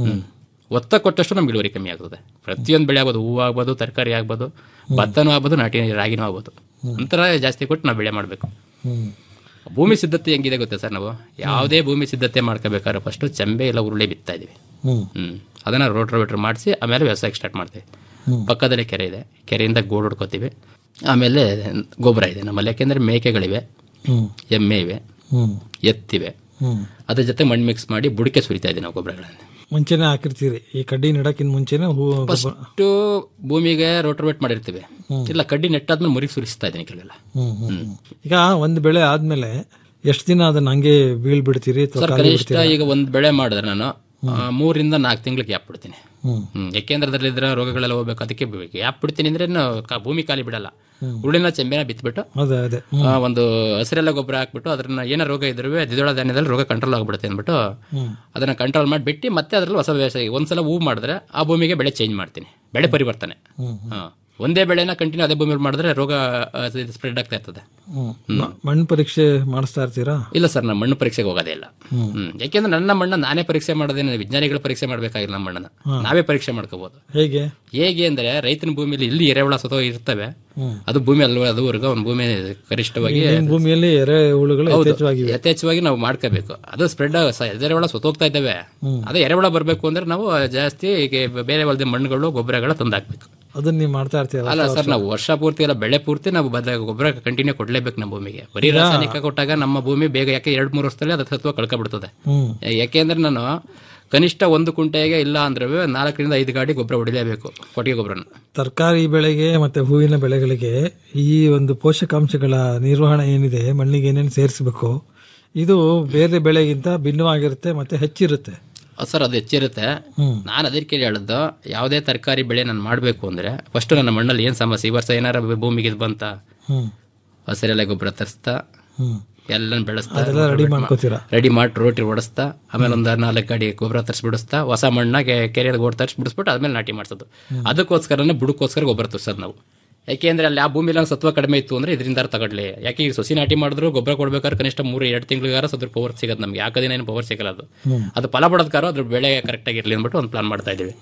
ಒತ್ತ ಕೊಟ್ಟಷ್ಟು ನಮ್ಗೆ ಇಳುವರಿ ಕಮ್ಮಿ ಆಗ್ತದೆ ಪ್ರತಿಯೊಂದು ಬೆಳೆ ಆಗ್ಬೋದು ಹೂವು ಆಗ್ಬೋದು ತರಕಾರಿ ಆಗ್ಬೋದು ಭತ್ತನೂ ಆಗ್ಬೋದು ನಾಟಿ ರಾಗಿನೂ ಆಗ್ಬೋದು ಅಂತರ ಜಾಸ್ತಿ ಕೊಟ್ಟು ನಾವು ಬೆಳೆ ಮಾಡಬೇಕು ಹ್ಮ್ ಭೂಮಿ ಸಿದ್ಧತೆ ಹೆಂಗಿದೆ ಗೊತ್ತಾ ಸರ್ ನಾವು ಯಾವುದೇ ಭೂಮಿ ಸಿದ್ಧತೆ ಮಾಡ್ಕೋಬೇಕಾದ್ರೆ ಫಸ್ಟು ಚೆಂಬೆ ಇಲ್ಲ ಉರುಳಿ ಬಿತ್ತಾ ಇದೀವಿ ಹ್ಮ್ ಹ್ಮ್ ಅದನ್ನ ರೋಟ್ರೋವೇಟ್ರ್ ಮಾಡಿಸಿ ಆಮೇಲೆ ವ್ಯವಸಾಯಕ್ಕೆ ಸ್ಟಾರ್ಟ್ ಮಾಡ್ತೀವಿ ಪಕ್ಕದಲ್ಲೇ ಕೆರೆ ಇದೆ ಕೆರೆಯಿಂದ ಗೋಡ್ ಹೊಡ್ಕೋತೀವಿ ಆಮೇಲೆ ಗೊಬ್ಬರ ಇದೆ ನಮ್ಮಲ್ಲಿ ಯಾಕೆಂದ್ರೆ ಮೇಕೆಗಳಿವೆ ಹ್ಮ್ ಎಮ್ಮೆ ಇವೆ ಹ್ಮ್ ಎತ್ತಿವೆ ಹ್ಮ್ ಅದ್ರ ಜೊತೆ ಮಣ್ಣು ಮಿಕ್ಸ್ ಮಾಡಿ ಬುಡಕೆ ಸುರಿತಾ ಇದ್ದೀವಿ ನಾವು ಗೊಬ್ಬರಗಳನ್ನು ಮುಂಚೆನೆ ಹಾಕಿರ್ತೀರಿ ಈ ಕಡ್ಡಿ ನೆಡಕ್ಕಿಂತ ಮುಂಚೆನೆ ಹೂ ಗೊಬ್ಬರ ಫಸ್ಟು ಭೂಮಿಗೆ ರೋಟ್ರೋವೇಟ್ ಮಾಡಿರ್ತೀವಿ ಇಲ್ಲ ಕಡ್ಡಿ ನೆಟ್ಟಾದ್ಮೇಲೆ ಮುರಿಗೆ ಸುರಿಸ್ತಾ ಇದ್ದೀನಿ ಕೆಲವೆಲ್ಲ ಹ್ಮ್ ಹ್ಮ್ ಹ್ಮ್. ಈಗ ಒಂದ್ ಬೆಳೆ ಆದ್ಮೇಲೆ ಎಷ್ಟು ದಿನ ಅದನ್ನ ಹಂಗೆ ಬೀಳ್ ಬಿಡ್ತೀರಿ ಅಥವಾ ಸರ್ ಖಾಲಿ ಕನಿಷ್ಠ ಈಗ ಒಂದು ಬೆಳೆ ಮಾಡಿದ್ರೆ ನಾನು ಆ, ಮೂರಿಂದ ನಾಲ್ಕು ತಿಂಗಳಿಗೆ ಗ್ಯಾಪ್ ಬಿಡ್ತೀನಿ ಹ್ಮ್ ಹ್ಮ್ ಯಾಕೆಂದ್ರೆ ಅದರಲ್ಲಿದ್ರೆ ರೋಗಗಳೆಲ್ಲ ಹೋಗ್ಬೇಕು ಅದಕ್ಕೆ ಗ್ಯಾಪ್ ಬಿಡ್ತೀನಿ ಅಂದ್ರೆ ಇನ್ನು ಕ- ಭೂಮಿ ಖಾಲಿ ಬಿಡಲ್ಲ ಉಳಿನ ಚೆಂಬೆನ ಬಿತ್ಬಿಟ್ಟು ಅದೇ ಅದೇ ಆ, ಒಂದು ಹಸಿರೆಲ್ಲ ಗೊಬ್ಬರ ಹಾಕ್ಬಿಟ್ಟು ಅದನ್ನ ಏನೋ ರೋಗ ಇದ್ರೂ ದ್ವಿದಳ ಧಾನ್ಯದಲ್ಲಿ ರೋಗ ಕಂಟ್ರೋಲ್ ಆಗ್ಬಿಡುತ್ತೆ ಅಂದ್ಬಿಟ್ಟು ಅದನ್ನ ಕಂಟ್ರೋಲ್ ಮಾಡಿ ಬಿಟ್ಟು ಮತ್ತೆ ಅದ್ರಲ್ಲಿ ಹೊಸ ವ್ಯವಸಾಯ ಒಂದ್ಸಲ ಹೂ ಮಾಡಿದ್ರೆ ಆ ಭೂಮಿಗೆ ಬೆಳೆ ಚೇಂಜ್ ಮಾಡ್ತೀನಿ ಬೆಳೆ ಪರಿವರ್ತನೆ ಹಾ. ಒಂದೇ ಬೆಳೆನ ಕಂಟಿನ್ಯೂ ಅದೇ ಭೂಮಿಯಲ್ಲಿ ಮಾಡಿದ್ರೆ ರೋಗ ಸ್ಪ್ರೆಡ್ ಆಗ್ತಾ ಇರ್ತದೆ ಹ್ಮ್ ಮ- ಮಣ್ಣು ಪರೀಕ್ಷೆ ಮಾಡಿಸ್ತಾ ಇರ್ತೀರಾ ಇಲ್ಲ ಸರ್ ನಾನು ಮಣ್ಣು ಪರೀಕ್ಷೆಗೆ ಹೋಗೋದೇ ಇಲ್ಲ ಹ್ಮ್ ಯಾಕೆಂದ್ರೆ ನನ್ನ ಮಣ್ಣ ನಾನೇ ಪರೀಕ್ಷೆ ಮಾಡೋದೇನು ವಿಜ್ಞಾನಿಗಳು ಪರೀಕ್ಷೆ ಮಾಡಬೇಕಾಗಿಲ್ಲ ನಮ್ಮ ಮಣ್ಣನ್ನ ನಾವೇ ಪರೀಕ್ಷೆ ಮಾಡ್ಕೋಬಹುದು ಹೇಗೆ ಹೇಗೆ ಅಂದ್ರೆ ರೈತನ ಭೂಮಿಯಲ್ಲಿ ಇಲ್ಲಿ ಎರೆಹುಳ ಸತೋ ಇರ್ತವೆ ಅದು ಭೂಮಿ ಅಲ್ವ ಅದುವರೆಗೂ ಒಂದು ಭೂಮಿ ಗರಿಷ್ಠವಾಗಿ ನಿಮ್ ಭೂಮಿಯಲ್ಲಿ ಎರೆ ಹುಳುಗಳು ಹೌದು. ಯಥೇಚ್ಛವಾಗಿವೆ ಯಥೇಚ್ಛವಾಗಿ ನಾವು ಮಾಡ್ಕೋಬೇಕು ಅದು ಸ್ಪ್ರೆಡ್ ಎರೆಹುಳ ಸತ್ತೋಗ್ತಾ ಇದ್ದಾವೆ ಅದೇ ಎರೆಹುಳ ಬರಬೇಕು ಅಂದ್ರೆ ನಾವು ಜಾಸ್ತಿ ಈಗ ಬೇರೆ ಹೊಲದ ಮಣ್ಣುಗಳು ಗೊಬ್ಬರಗಳ ತಂದು ಹಾಕ್ಬೇಕು ಅದನ್ನ ನೀವು ಮಾಡ್ತಾ ಇರ್ತೀರ ಅಲ್ಲ ಸರ್ ನಾವು ವರ್ಷ ಪೂರ್ತಿ ಎಲ್ಲ ಬೆಳೆ ಪೂರ್ತಿ ನಾವು ಬದ ಗೊಬ್ಬರ ಕಂಟಿನ್ಯೂ ಕೊಡ್ಲೇಬೇಕು ನಮ್ಮ ಭೂಮಿಗೆ ಬರೀ ರಾಸಾಯನಿಕ ಕೊಟ್ಟಾಗ ನಮ್ಮ ಭೂಮಿ ಬೇಗ ಯಾಕೆ ಎರಡ್ ಮೂರು ವರ್ಷದಲ್ಲಿ ಅದ್ರ ಸತ್ವ ಕಳ್ಕೊಬಿಡ್ತದೆ ಹ್ಮ್ ಯಾಕೆಂದ್ರೆ ನಾನು ಕನಿಷ್ಠ ಒಂದು ಕುಂಟೆಗೆ ಇಲ್ಲ ಅಂದ್ರೆ ನಾಲ್ಕರಿಂದ ಐದು ಗಾಡಿ ಗೊಬ್ಬರ ಹೊಡಿಲೇಬೇಕು ಕೊಟ್ಟಿಗೆ ಗೊಬ್ಬರನ ತರಕಾರಿ ಬೆಳೆಗೆ ಮತ್ತೆ ಹೂವಿನ ಬೆಳೆಗಳಿಗೆ ಈ ಒಂದು ಪೋಷಕಾಂಶಗಳ ನಿರ್ವಹಣೆ ಏನಿದೆ ಮಣ್ಣಿಗೆ ಏನೇನು ಸೇರಿಸಬೇಕು ಇದು ಬೇರೆ ಬೆಳೆಗಿಂತ ಭಿನ್ನವಾಗಿರುತ್ತೆ ಮತ್ತೆ ಹೆಚ್ಚಿರುತ್ತೆ ಸರ್ ಅದು ಹೆಚ್ಚಿರುತ್ತೆ ಹ್ಮ್. ನಾನು ಅದಕ್ಕೆ ಹೇಳಿದ್ದು ಯಾವುದೇ ತರಕಾರಿ ಬೆಳೆ ನಾನು ಮಾಡಬೇಕು ಅಂದ್ರೆ ಫಸ್ಟ್ ನನ್ನ ಮಣ್ಣಲ್ಲಿ ಏನು ಸಮಸ್ಯೆ ಈ ವರ್ಷ ಏನಾರ ಭೂಮಿಗೆ ಇದು ಬಂತ ಹ್ಮ್ ಹಸಿರೆಲೆ ಗೊಬ್ಬರ ತರಿಸ್ತಾ ಹ್ಮ್ ಎಲ್ಲ ಬೆಳೆಸ್ತಾ ಅದೆಲ್ಲ ready ಮಾಡ್ಕೊತೀರಾ? ರೆಡಿ ಮಾಡಿ ರೋಟಿ ಹೊಡಿಸ್ತಾ ಆಮೇಲೆ ಒಂದು ನಾಲ್ಕು ಗಾಡಿ ಗೊಬ್ಬರ ತರಿಸಿ ಬಿಡಿಸ್ತಾ ಹೊಸ ಮಣ್ಣಾಗೆ ಕೆರೆಯಲ್ಲಿ ಗೋಡ್ ತರಿಸಿ ಬಿಡಿಸ್ಬಿಟ್ಟು ಆದ್ಮೇಲೆ ನಾಟಿ ಮಾಡ್ಸೋದು ಅದಕ್ಕೋಸ್ಕರನೇ ಬುಡಕ್ಕೋಸ್ಕರ ಗೊಬ್ಬರ ತರಿಸೋದು ನಾವು ಯಾಕೆಂದ್ರೆ ಅಲ್ಲಿ ಆ ಭೂಮಿಲಿ ಸತ್ವ ಕಡಿಮೆ ಇತ್ತು ಅಂದ್ರೆ ಇದರಿಂದ ತಗೊಳ್ಳಿ ಯಾಕೆ ಈಗ ಸೊಸಿ ನಾಟಿ ಮಾಡಿದ್ರು ಗೊಬ್ಬರ ಕೊಡ್ಬೇಕಾದ್ರೆ ಕನಿಷ್ಠ ಮೂರು ಎರಡು ತಿಂಗಳಿಗಾರ ಅದ್ರ ಪವರ್ ಸಿಗೋದು ನಮ್ಗೆ ಯಾಕೆ ದಿನ ಏನು ಪವರ್ ಸಿಗಲ್ಲ ಅದು ಅದು ಫಲ ಬಿಡೋದ್ಕಾರ ಅದ್ರ ಬೆಳೆ ಕರೆಕ್ಟಾಗಿ ಇರಲಿ ಅಂದ್ಬಿಟ್ಟು ಒಂದು ಪ್ಲಾನ್ ಮಾಡ್ತಾ ಇದೀವಿ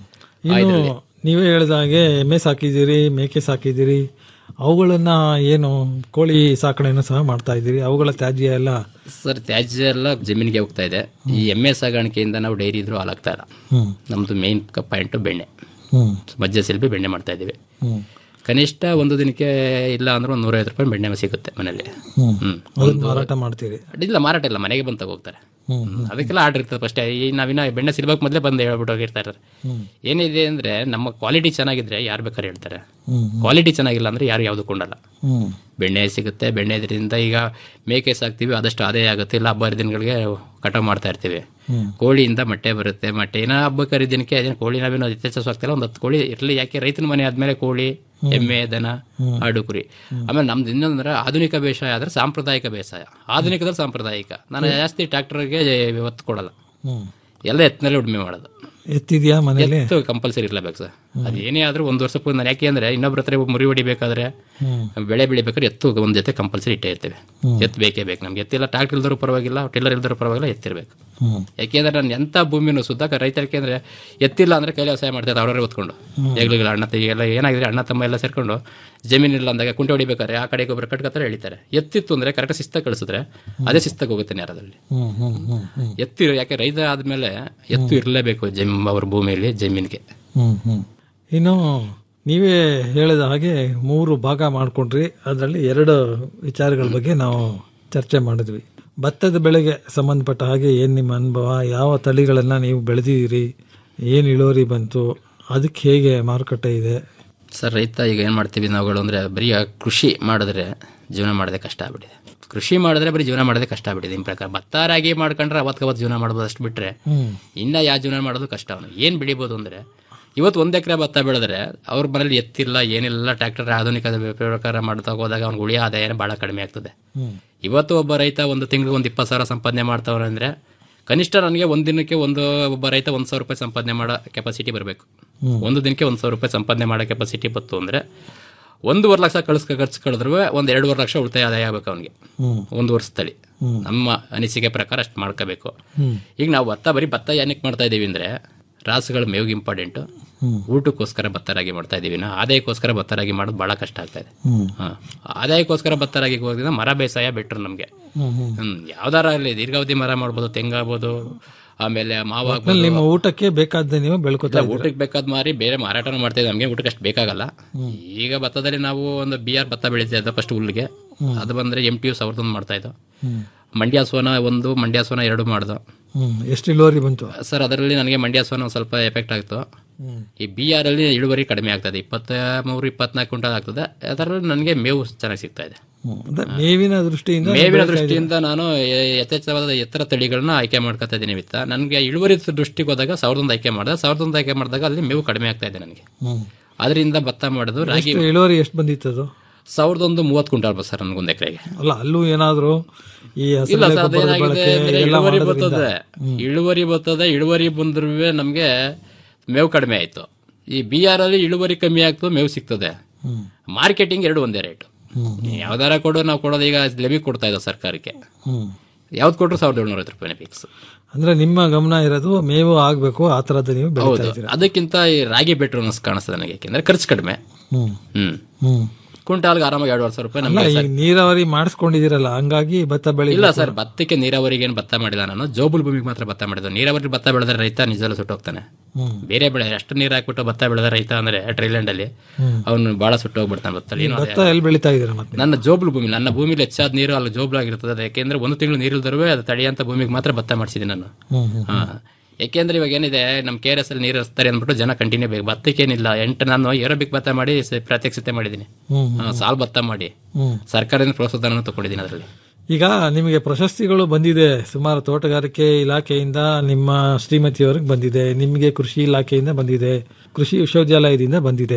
ಇನ್ನು ನೀವೇ ಹೇಳಿದ ಹಾಗೆ ಎಮ್ಮೆ ಸಾಕಿದ್ದೀರಿ ಮೇಕೆ ಸಾಕಿದ್ದೀರಿ ಅವುಗಳನ್ನ ಏನು ಕೋಳಿ ಸಾಕಣೆಯನ್ನು ಸಹ ಮಾಡ್ತಾ ಇದ್ದೀರಿ ಅವುಗಳ ತ್ಯಾಜ್ಯ ಎಲ್ಲ ಸರ್ ತ್ಯಾಜ್ಯ ಎಲ್ಲ ಜಮೀನಿಗೆ ಹೋಗ್ತಾ ಇದೆ ಈ ಎಮ್ಮೆ ಸಾಗಾಣಿಕೆಯಿಂದ ನಾವು ಡೈರಿ ಇದ್ರೂ ಹಾಲಾಗ್ತಾ ಇಲ್ಲ ಹ್ಮ್. ನಮ್ದು ಮೇನ್ ಪಾಯಿಂಟ್ ಬೆಣ್ಣೆ ಹ್ಮ್ ಮಜ್ಜೆ ಸಿಲ್ಬಿ ಬೆಣ್ಣೆ ಮಾಡ್ತಾ ಇದೀವಿ ಹ್ಮ್ ಕನಿಷ್ಠ ಒಂದು ದಿನಕ್ಕೆ ಇಲ್ಲ ಅಂದ್ರೆ ಒಂದು ನೂರೈವತ್ತು ರೂಪಾಯಿ ಬೆಣ್ಣೆ ಸಿಗುತ್ತೆ ಮನೇಲಿ ಹ್ಮ್ ಹ್ಮ್ ಅದನ್ನ ಮಾರಾಟ ಮಾಡ್ತೀರಿ ಇಲ್ಲ ಮಾರಾಟ ಇಲ್ಲ ಮನೆಗೆ ಬಂದು ಹೋಗ್ತಾರೆ ಹ್ಮ್ ಅದಕ್ಕೆಲ್ಲ ಆರ್ಡರ್ ಇರ್ತದೆ ಫಸ್ಟ್ ಈ ನಾವಿನ್ನ ಬೆಣ್ಣೆ ಸಿಲ್ಬಕ್ ಮೊದಲೇ ಬಂದು ಹೇಳ್ಬಿಟ್ಟು ಹೋಗಿರ್ತಾರೆ ಹ್ಮ್. ಏನಿದೆ ಅಂದ್ರೆ ನಮ್ಮ ಕ್ವಾಲಿಟಿ ಚೆನ್ನಾಗಿದ್ರೆ ಯಾರು ಬೇಕಾದ್ರೆ ಹೇಳ್ತಾರೆ ಹ್ಮ್ ಕ್ವಾಲಿಟಿ ಚೆನ್ನಾಗಿಲ್ಲ ಅಂದ್ರೆ ಯಾರು ಯಾವುದು ಕೊಂಡಲ್ಲ ಹ್ಮ್ ಬೆಣ್ಣೆ ಸಿಗುತ್ತೆ ಬೆಣ್ಣೆ ಇದರಿಂದ ಈಗ ಮೇಕೆ ಸಾಕ್ತಿವಿ ಆದಷ್ಟು ಆದಾಯ ಆಗುತ್ತೆ ಇಲ್ಲ ಹಬ್ಬ ಹರಿದಿನಗಳಿಗೆ ಕಟಾವು ಮಾಡ್ತಾ ಇರ್ತೀವಿ ಹ್ಮ್. ಕೋಳಿಯಿಂದ ಮೊಟ್ಟೆ ಬರುತ್ತೆ ಮೊಟ್ಟೆ ಏನೋ ಹಬ್ಬ ಹರಿದಿನಕ್ಕೆ ಅದೇನು ಕೋಳಿ ನಾವೇನು ಯಥೇಚ್ಛ ಸಾಕ್ತಿಲ್ಲ ಒಂದು ಹತ್ತು ಕೋಳಿ ಇರಲಿ ಯಾಕೆ ರೈತನ ಮನೆ ಆದ್ಮೇಲೆ ಕೋಳಿ ಎಮ್ಮೆ ದನ ಆಡು ಕುರಿ ಆಮೇಲೆ ನಮ್ದು ಇನ್ನೊಂದ್ರೆ ಆಧುನಿಕ ಬೇಸಾಯ ಆದ್ರೆ ಸಾಂಪ್ರದಾಯಿಕ ಬೇಸಾಯ ಆಧುನಿಕದಲ್ಲಿ ಸಾಂಪ್ರದಾಯಿಕ ನಾನು ಜಾಸ್ತಿ ಟ್ರ್ಯಾಕ್ಟರ್ಗೆ ಒತ್ತು ಕೊಡಲ್ಲ ಹ್ಮ್ ಎಲ್ಲ ಎತ್ತಿನಲ್ಲೇ ಉಳುಮೆ ಮಾಡೋದು ಎತ್ತಿದ್ಯಾ ಮನೇಲಿ ಎತ್ತು ಕಂಪಲ್ಸರಿ ಇರ್ಲೇಬೇಕು ಸರ್ ಅದು ಏನೇ ಆದ್ರೂ ಒಂದು ವರ್ಷ ಪೂರ್ತಿ ನಾನು ಯಾಕೆ ಅಂದ್ರೆ ಇನ್ನೊಬ್ರ ಹತ್ರ ಮುರಿ ಹೊಡಿಬೇಕಾದ್ರೆ ಹ್ಮ್ ಬೆಳೆ ಬೆಳಿಬೇಕಾದ್ರೆ ಎತ್ತು ಒಂದು ಜೊತೆ ಕಂಪಲ್ಸರಿ ಇಟ್ಟೇ ಇರ್ತೇವೆ ಹ್ಮ್. ಎತ್ತು ಬೇಕೇ ಬೇಕು ನಮ್ಗೆ ಎತ್ತಿಲ್ಲ ಟ್ರಾಕ್ಟರ್ ಇಲ್ದರೂ ಪರವಾಗಿಲ್ಲ ಟಿಲ್ಲರ್ ಇಲ್ದರೂ ಪರವಾಗಿಲ್ಲ ಎತ್ತಿರ್ಬೇಕು ಹ್ಮ್ ಯಾಕೆಂದ್ರೆ ನಾನು ಎಂಥ ಭೂಮಿನೂ ಸುದ್ದ ರೈತರಿಗೆ ಅಂದ್ರೆ ಎತ್ತಿಲ್ಲ ಅಂದ್ರೆ ಕೈಲಿ ವ್ಯವಸಾಯ ಮಾಡ್ತಾರೆ ಅವ್ರವ್ರೆ ಹೊತ್ಕೊಂಡು ಹೆಗ್ಲಿಗಳ ಅಣ್ಣ ತೆಗೆಲ್ಲ ಏನಾಗಿದೆ ಅಣ್ಣ ತಮ್ಮ ಎಲ್ಲ ಸೇರ್ಕೊಂಡು ಜಮೀನಿಲ್ಲ ಅಂದಾಗ ಕುಂಟೆ ಹೊಡಿಬೇಕಾದ್ರೆ ಆ ಕಡೆಗೆ ಒಬ್ಬರು ಕಟ್ಕೊತಾರೆ ಎಳಿತಾರೆ ಎತ್ತಿತ್ತು ಅಂದ್ರೆ ಕರೆಕ್ಟ್ ಶಿಸ್ತಾಗಿ ಕಳಿಸಿದ್ರೆ ಅದೇ ಶಿಸ್ತಾಗಿ ಹೋಗುತ್ತೆ ನೇರದಲ್ಲಿ ಹ್ಮ್ ಹ್ಮ್ ಹ್ಮ್ ಹ್ಮ್ ಎತ್ತಿರು ಯಾಕೆ ರೈತ ಆದ್ಮೇಲೆ ಎತ್ತು ಇರಲೇಬೇಕು ಜಮ್ ಅವ್ರ ಭೂಮಿಯಲ್ಲಿ ಜಮೀನಿಗೆ ಹ್ಮ್ ಹ್ಮ್ ಇನ್ನು ನೀವೇ ಹೇಳಿದ ಹಾಗೆ ಮೂರು ಭಾಗ ಮಾಡ್ಕೊಂಡ್ರಿ ಅದರಲ್ಲಿ ಎರಡು ವಿಚಾರಗಳ ಬಗ್ಗೆ ನಾವು ಚರ್ಚೆ ಮಾಡಿದ್ವಿ ಭತ್ತದ ಬೆಳೆಗೆ ಸಂಬಂಧಪಟ್ಟ ಹಾಗೆ ಏನು ನಿಮ್ಮ ಅನುಭವ ಯಾವ ತಳಿಗಳನ್ನು ನೀವು ಬೆಳೆದಿದ್ದೀರಿ ಏನು ಇಳುವರಿ ಬಂತು ಅದಕ್ಕೆ ಹೇಗೆ ಮಾರುಕಟ್ಟೆ ಇದೆ ಸರ್ ರೈತ ಈಗ ಏನು ಮಾಡ್ತೀವಿ ನಾವುಗಳು ಅಂದರೆ ಬರೀ ಆ ಕೃಷಿ ಮಾಡಿದ್ರೆ ಜೀವನ ಮಾಡೋದೇ ಕಷ್ಟ ಆಗ್ಬಿಟ್ಟಿದೆ ಕೃಷಿ ಮಾಡಿದ್ರೆ ಬರೀ ಜೀವನ ಮಾಡೋದೇ ಕಷ್ಟ ಆಗ್ಬಿಟ್ಟಿದೆ ನಿಮ್ಮ ಪ್ರಕಾರ ಭತ್ತ ರಾಗಿ ಮಾಡ್ಕೊಂಡ್ರೆ ಅವತ್ತು ಜೀವನ ಮಾಡ್ಬೋದು ಅಷ್ಟು ಬಿಟ್ಟರೆ ಹ್ಮ್ ಇನ್ನು ಯಾವ ಜೀವನ ಮಾಡೋದು ಕಷ್ಟ ಅವನು ಏನು ಬೆಳಿಬೋದು ಅಂದರೆ ಇವತ್ತು ಒಂದು ಎಕರೆ ಭತ್ತ ಬೆಳೆದ್ರೆ ಅವ್ರ ಮನೇಲಿ ಎತ್ತಿಲ್ಲ ಏನಿಲ್ಲ ಟ್ರ್ಯಾಕ್ಟರ್ ಆಧುನಿಕ ಪ್ರಕಾರ ಮಾಡ್ತಾ ಹೋದಾಗ ಅವ್ನಿಗೆ ಉಳಿಯ ಆದಾಯನೇ ಭಾಳ ಕಡಿಮೆ ಆಗ್ತದೆ ಹ್ಮ್ ಇವತ್ತು ಒಬ್ಬ ರೈತ ಒಂದು ತಿಂಗಳಿಗೆ ಒಂದು ಇಪ್ಪತ್ತು ಸಾವಿರ ಸಂಪಾದನೆ ಮಾಡ್ತಾವ್ರೆ ಅಂದರೆ ಕನಿಷ್ಠ ನನಗೆ ಒಂದು ದಿನಕ್ಕೆ ಒಂದು ಒಬ್ಬ ರೈತ ಒಂದು ಸಾವಿರ ರೂಪಾಯಿ ಸಂಪಾದನೆ ಮಾಡೋ ಕೆಪಾಸಿಟಿ ಬರಬೇಕು ಒಂದು ದಿನಕ್ಕೆ ಒಂದು ಸಾವಿರ ರೂಪಾಯಿ ಸಂಪಾದನೆ ಮಾಡೋ ಕೆಪಾಸಿಟಿ ಬಂತು ಅಂದರೆ ಒಂದೂವರೆ ಲಕ್ಷ ಕಳಿಸ್ ಖರ್ಚು ಕಳೆದ್ರೂ ಒಂದು ಎರಡೂವರೆ ಲಕ್ಷ ಉಳಿತಾಯ ಆದಾಯ ಆಗಬೇಕು ಅವನಿಗೆ ಹ್ಮ್ ಒಂದು ವರ್ಷದಲ್ಲಿ ನಮ್ಮ ಅನಿಸಿಕೆ ಪ್ರಕಾರ ಅಷ್ಟು ಮಾಡ್ಕೋಬೇಕು ಹ್ಮ್ ಈಗ ನಾವು ಭತ್ತ ಬರೀ ಭತ್ತ ಏನಕ್ಕೆ ಮಾಡ್ತಾ ಇದ್ದೀವಿ ಅಂದರೆ ರಾಸುಗಳ ಮೇವಿಗೆ ಇಂಪಾರ್ಟೆಂಟು ಹ್ಮ್ ಊಟಕ್ಕೋಸ್ಕರ ಭತ್ತ ರಾಗಿ ಮಾಡ್ತಾ ಇದ್ದೀವಿ ನಾವು ಆದಾಯಕ್ಕೋಸ್ಕರ ಭತ್ತ ರಾಗಿ ಮಾಡೋದು ಭಾಳ ಕಷ್ಟ ಆಗ್ತಾ ಇದೆ ಹ್ಮ್ ಹಾಂ ಆದಾಯಕ್ಕೋಸ್ಕರ ಭತ್ತ ರಾಗಿ ಹೋಗೋದ್ರಿಂದ ಮರ ಬೇಸಾಯ ಬೆಟ್ರು ನಮಗೆ ಹ್ಮ್ ಹ್ಮ್ ಹ್ಮ್ ಯಾವ್ದಾರ ಆಗಲಿ ದೀರ್ಘಾವಧಿ ಮರ ಮಾಡ್ಬೋದು ತೆಂಗಾಗ್ಬೋದು ಆಮೇಲೆ ಮಾವು ಒಟ್ನಲ್ಲಿ ಆಗ್ಬೋದು ನಿಮ್ಮ ಊಟಕ್ಕೆ ಬೇಕಾದ ನೀವು ಬೆಳ್ಕೊತಾ ಇಲ್ಲ, ಊಟಕ್ಕೆ ಬೇಕಾದ್ ಮಾರಿ ಬೇರೆ ಮಾರಾಟನೂ ಮಾಡ್ತಾ ಇದ್ದೀವಿ ನಮಗೆ ಊಟಕ್ಕೆ ಅಷ್ಟು ಬೇಕಾಗಲ್ಲ ಈಗ ಭತ್ತದಲ್ಲಿ ನಾವು ಒಂದು ಬಿ ಆರ್ ಭತ್ತ ಬೆಳೀತಾ ಇದ್ದ ಫಸ್ಟ್ ಹುಲ್ಲಿಗೆ ಅದು ಬಂದ್ರೆ ಎಂ ಟಿ ಯು ಸಾವಿರದ ಒಂದು ಮಾಡ್ತಾ ಇದ್ದೋ ಹ್ಮ್ ಮಂಡ್ಯ ಸೋನ ಒಂದು ಮಂಡ್ಯ ಸೋನ ಎರಡು ಮಾಡ್ದು ಹ್ಮ್ ಎಷ್ಟು ಇಳುವರಿ ಬಂತು ಸರ್ ಅದರಲ್ಲಿ ನನಗೆ ಮಂಡ್ಯ ಸೋನ ಒಂದು ಸ್ವಲ್ಪ ಎಫೆಕ್ಟ್ ಆಗ್ತು ಹ್ಮ್ ಈ ಬಿ ಆರ್ ಅಲ್ಲಿ ಇಳುವರಿ ಕಡಿಮೆ ಆಗ್ತದೆ ಇಪ್ಪತ್ತ ಮೂರು ಇಪ್ಪತ್ನಾಲ್ಕು ಕ್ವಿಂಟಲ್ ಆಗ್ತದೆ ಅದರಲ್ಲಿ ನನಗೆ ಮೇವು ಚೆನ್ನಾಗಿ ಸಿಗ್ತಾ ಇದೆ ಹ್ಮ್. ಅದೇ ಮೇವಿನ ದೃಷ್ಟಿಯಿಂದ ಮೇವಿನ ಬೆಳೀತಾ ದೃಷ್ಟಿಯಿಂದ ನಾನು ಎ- ಯಥೇಚ್ಛವಾದ ಎತ್ತರ ತಳಿಗಳನ್ನ ಆಯ್ಕೆ ಮಾಡ್ಕೊತಾ ಇದ್ದೀನಿ ವಿತ್ತ ನನಗೆ ಇಳುವರಿ ದೃಷ್ಟಿಗೆ ಹೋದಾಗ ಸಾವಿರದ ಒಂದು ಆಯ್ಕೆ ಮಾಡಿದೆ ಸಾವಿರದ ಒಂದು ಆಯ್ಕೆ ಮಾಡಿದಾಗ ಅಲ್ಲಿ ಮೇವು ಕಡಿಮೆ ಆಗ್ತಾ ಇದೆ ನನಗೆ ಹ್ಮ್. ಅದರಿಂದ ಭತ್ತ ಮಾಡೋದು ರಾಗಿ ಎಷ್ಟು ಇಳುವರಿ ಎಷ್ಟು ಬಂದಿತ್ತು ಅದು ಸಾವಿರದ ಒಂದು ಮೂವತ್ತು ಕ್ವಿಂಟಲ್ ಬಸ್ ಸರ್ ನನಗೊಂದು ಎಕರೆಗೆ ಅಲ್ಲ ಅಲ್ಲೂ ಏನಾದ್ರು ಈ ಇಲ್ಲ ಹಸಿರೆಲೆ ಸರ್ ಗೊಬ್ಬರದ ಅದೇನಾಗಿದೆ ಬಳಕೆ ಅಂದ್ರೆ ಎಲ್ಲ ಇಳುವರಿ ಮಾಡೋದ್ರಿಂದ ಬರ್ತದೆ ಇಳುವರಿ ಬರ್ತದೆ ಇಳುವರಿ ಬಂದ್ರೂ ನಮಗೆ ಮೇವು ಕಡಿಮೆ ಆಯ್ತು ಈ ಬಿ ಆರ್ ಅಲ್ಲಿ ಇಳುವರಿ ಕಮ್ಮಿ ಆಗ್ತದೆ ಮೇವು ಸಿಗ್ತದೆ ಹ್ಮ್. ಮಾರ್ಕೆಟಿಂಗ್ ಎರಡು ಒಂದೇ ರೇಟ್ ಹ್ಮ್. ಯಾವ್ದಾರ ಕೊಡು ನಾವು ಕೊಡೋದು ಈಗ ಲೆವಿ ಕೊಡ್ತಾ ಇದ್ದೋ ಸರ್ಕಾರಕ್ಕೆ ಹ್ಮ್. ಯಾವ್ದು ಕೊಟ್ಟರು ಸಾವಿರದ ಏಳ್ನೂರ ಐವತ್ತು ರೂಪಾಯಿ ಫಿಕ್ಸ್ ಅಂದ್ರೆ ನಿಮ್ಮ ಗಮನ ಇರೋದು ಮೇವು ಆಗ್ಬೇಕು ಆ ತರದ್ದು ನೀವು ಬೆಳೀತಾ ಹೌದು ಇದ್ದೀರಾ ಅದಕ್ಕಿಂತ ಈ ರಾಗಿ ಬೆಟ್ರು ಅನ್ನಿಸ್ ಕಾಣಿಸ್ತದೆ ನನಗೆ ಯಾಕೆಂದ್ರೆ ಖರ್ಚು ಕಡಿಮೆ ಹ್ಮ್ ಹ್ಮ್ ಹ್ಮ್ ಕ್ವಿಂಟಾಲ್ಗೆ ಆರಾಮಾಗಿ ಎರಡು ಸಾವಿರ ರೂಪಾಯಿ ಅಲ್ಲ ನಮಗೆ ಈಗ ನೀರಾವರಿ ಮಾಡಿಸ್ಕೊಂಡಿದ್ದೀರಲ್ಲ ಹಂಗಾಗಿ ಭತ್ತ ಬೆಳಿ ಇಲ್ಲ ಸರ್ ಭತ್ತಕ್ಕೆ ನೀರಾವರಿಗೆ ಏನು ಭತ್ತ ಮಾಡಿಲ್ಲ ನಾನು ಜೋಬುಲ್ ಭೂಮಿಗೆ ಮಾತ್ರ ಭತ್ತ ಮಾಡಿದ್ದು ನೀರಾವರಿ ಭತ್ತ ಬೆಳೆದ್ರೆ ರೈತ ನಿಜಲ್ಲೂ ಸುಟ್ಟೋಗ್ತಾನೆ ಹ್ಮ್. ಬೇರೆ ಬೆಳೆ ಅಷ್ಟು ನೀರು ಹಾಕ್ಬಿಟ್ಟು ಭತ್ತ ಬೆಳೆದ ರೈತ ಅಂದ್ರೆ ಟ್ರೈಲ್ಯಾಂಡ್ ಅಲ್ಲಿ ಹ್ಮ್. ಅವನು ಬಹಳ ಸುಟ್ಟೋಗ್ಬಿಡ್ತಾನೆ ಭತ್ತಲ್ಲಿ ಏನು ಭತ್ತ ಎಲ್ಲಿ ಬೆಳೀತಾ ಇದ್ದೀರಾ ಮತ್ತೆ ನನ್ನ ಜೋಬುಲ್ ಭೂಮಿ ನನ್ನ ಭೂಮಿಲಿ ಹೆಚ್ಚಾದ ನೀರು ಅಲ್ಲಿ ಜೋಬುಲಾಗಿರ್ತದೆ ಯಾಕೆಂದ್ರೆ ಒಂದು ತಿಂಗಳು ನೀರಿಲ್ದರೂ ಅದು ತಡೆಯಂತ ಭೂಮಿಗೆ ಮಾತ್ರ ಭತ್ತ ಮಾಡಿಸಿದ್ದೀನಿ ನಾನು ಹ್ಮ್ ಹ್ಮ್ ಹಾ ಯಾಕೆಂದ್ರೆ ಇವಾಗ ಏನಿದೆ ನಮ್ಮ ಕೆ ಆರ್ ಎಸ್ ಅಲ್ಲಿ ನೀರು ಹರಿಸ್ತಾರೆ ಅಂದ್ಬಿಟ್ಟು ಜನ ಕಂಟಿನ್ಯೂ ಬೇಕು ಭತ್ತಕ್ಕೇನಿಲ್ಲ ಎಂಟು ನಾನು ಏರೋಬಿಕ್ ಭತ್ತ ಮಾಡಿ ಸ- ಪ್ರಾತ್ಯಕ್ಷಿತೆ ಮಾಡಿದ್ದೀನಿ ಹ್ಮ್ ಹಾ, ಸಾಲ್ ಭತ್ತ ಮಾಡಿ ಹ್ಮ್ ಸರ್ಕಾರದಿಂದ ಪ್ರೋತ್ಸಾಹನ ತಗೊಂಡಿದ್ದೀನಿ ಅದರಲ್ಲಿ ಈಗ ನಿಮಗೆ ಪ್ರಶಸ್ತಿಗಳು ಬಂದಿದೆ ಸುಮಾರು ತೋಟಗಾರಿಕೆ ಇಲಾಖೆಯಿಂದ ನಿಮ್ಮ ಶ್ರೀಮತಿಯವರಿಗೆ ಬಂದಿದೆ ನಿಮಗೆ ಕೃಷಿ ಇಲಾಖೆಯಿಂದ ಬಂದಿದೆ ಕೃಷಿ ವಿಶ್ವವಿದ್ಯಾಲಯದಿಂದ ಬಂದಿದೆ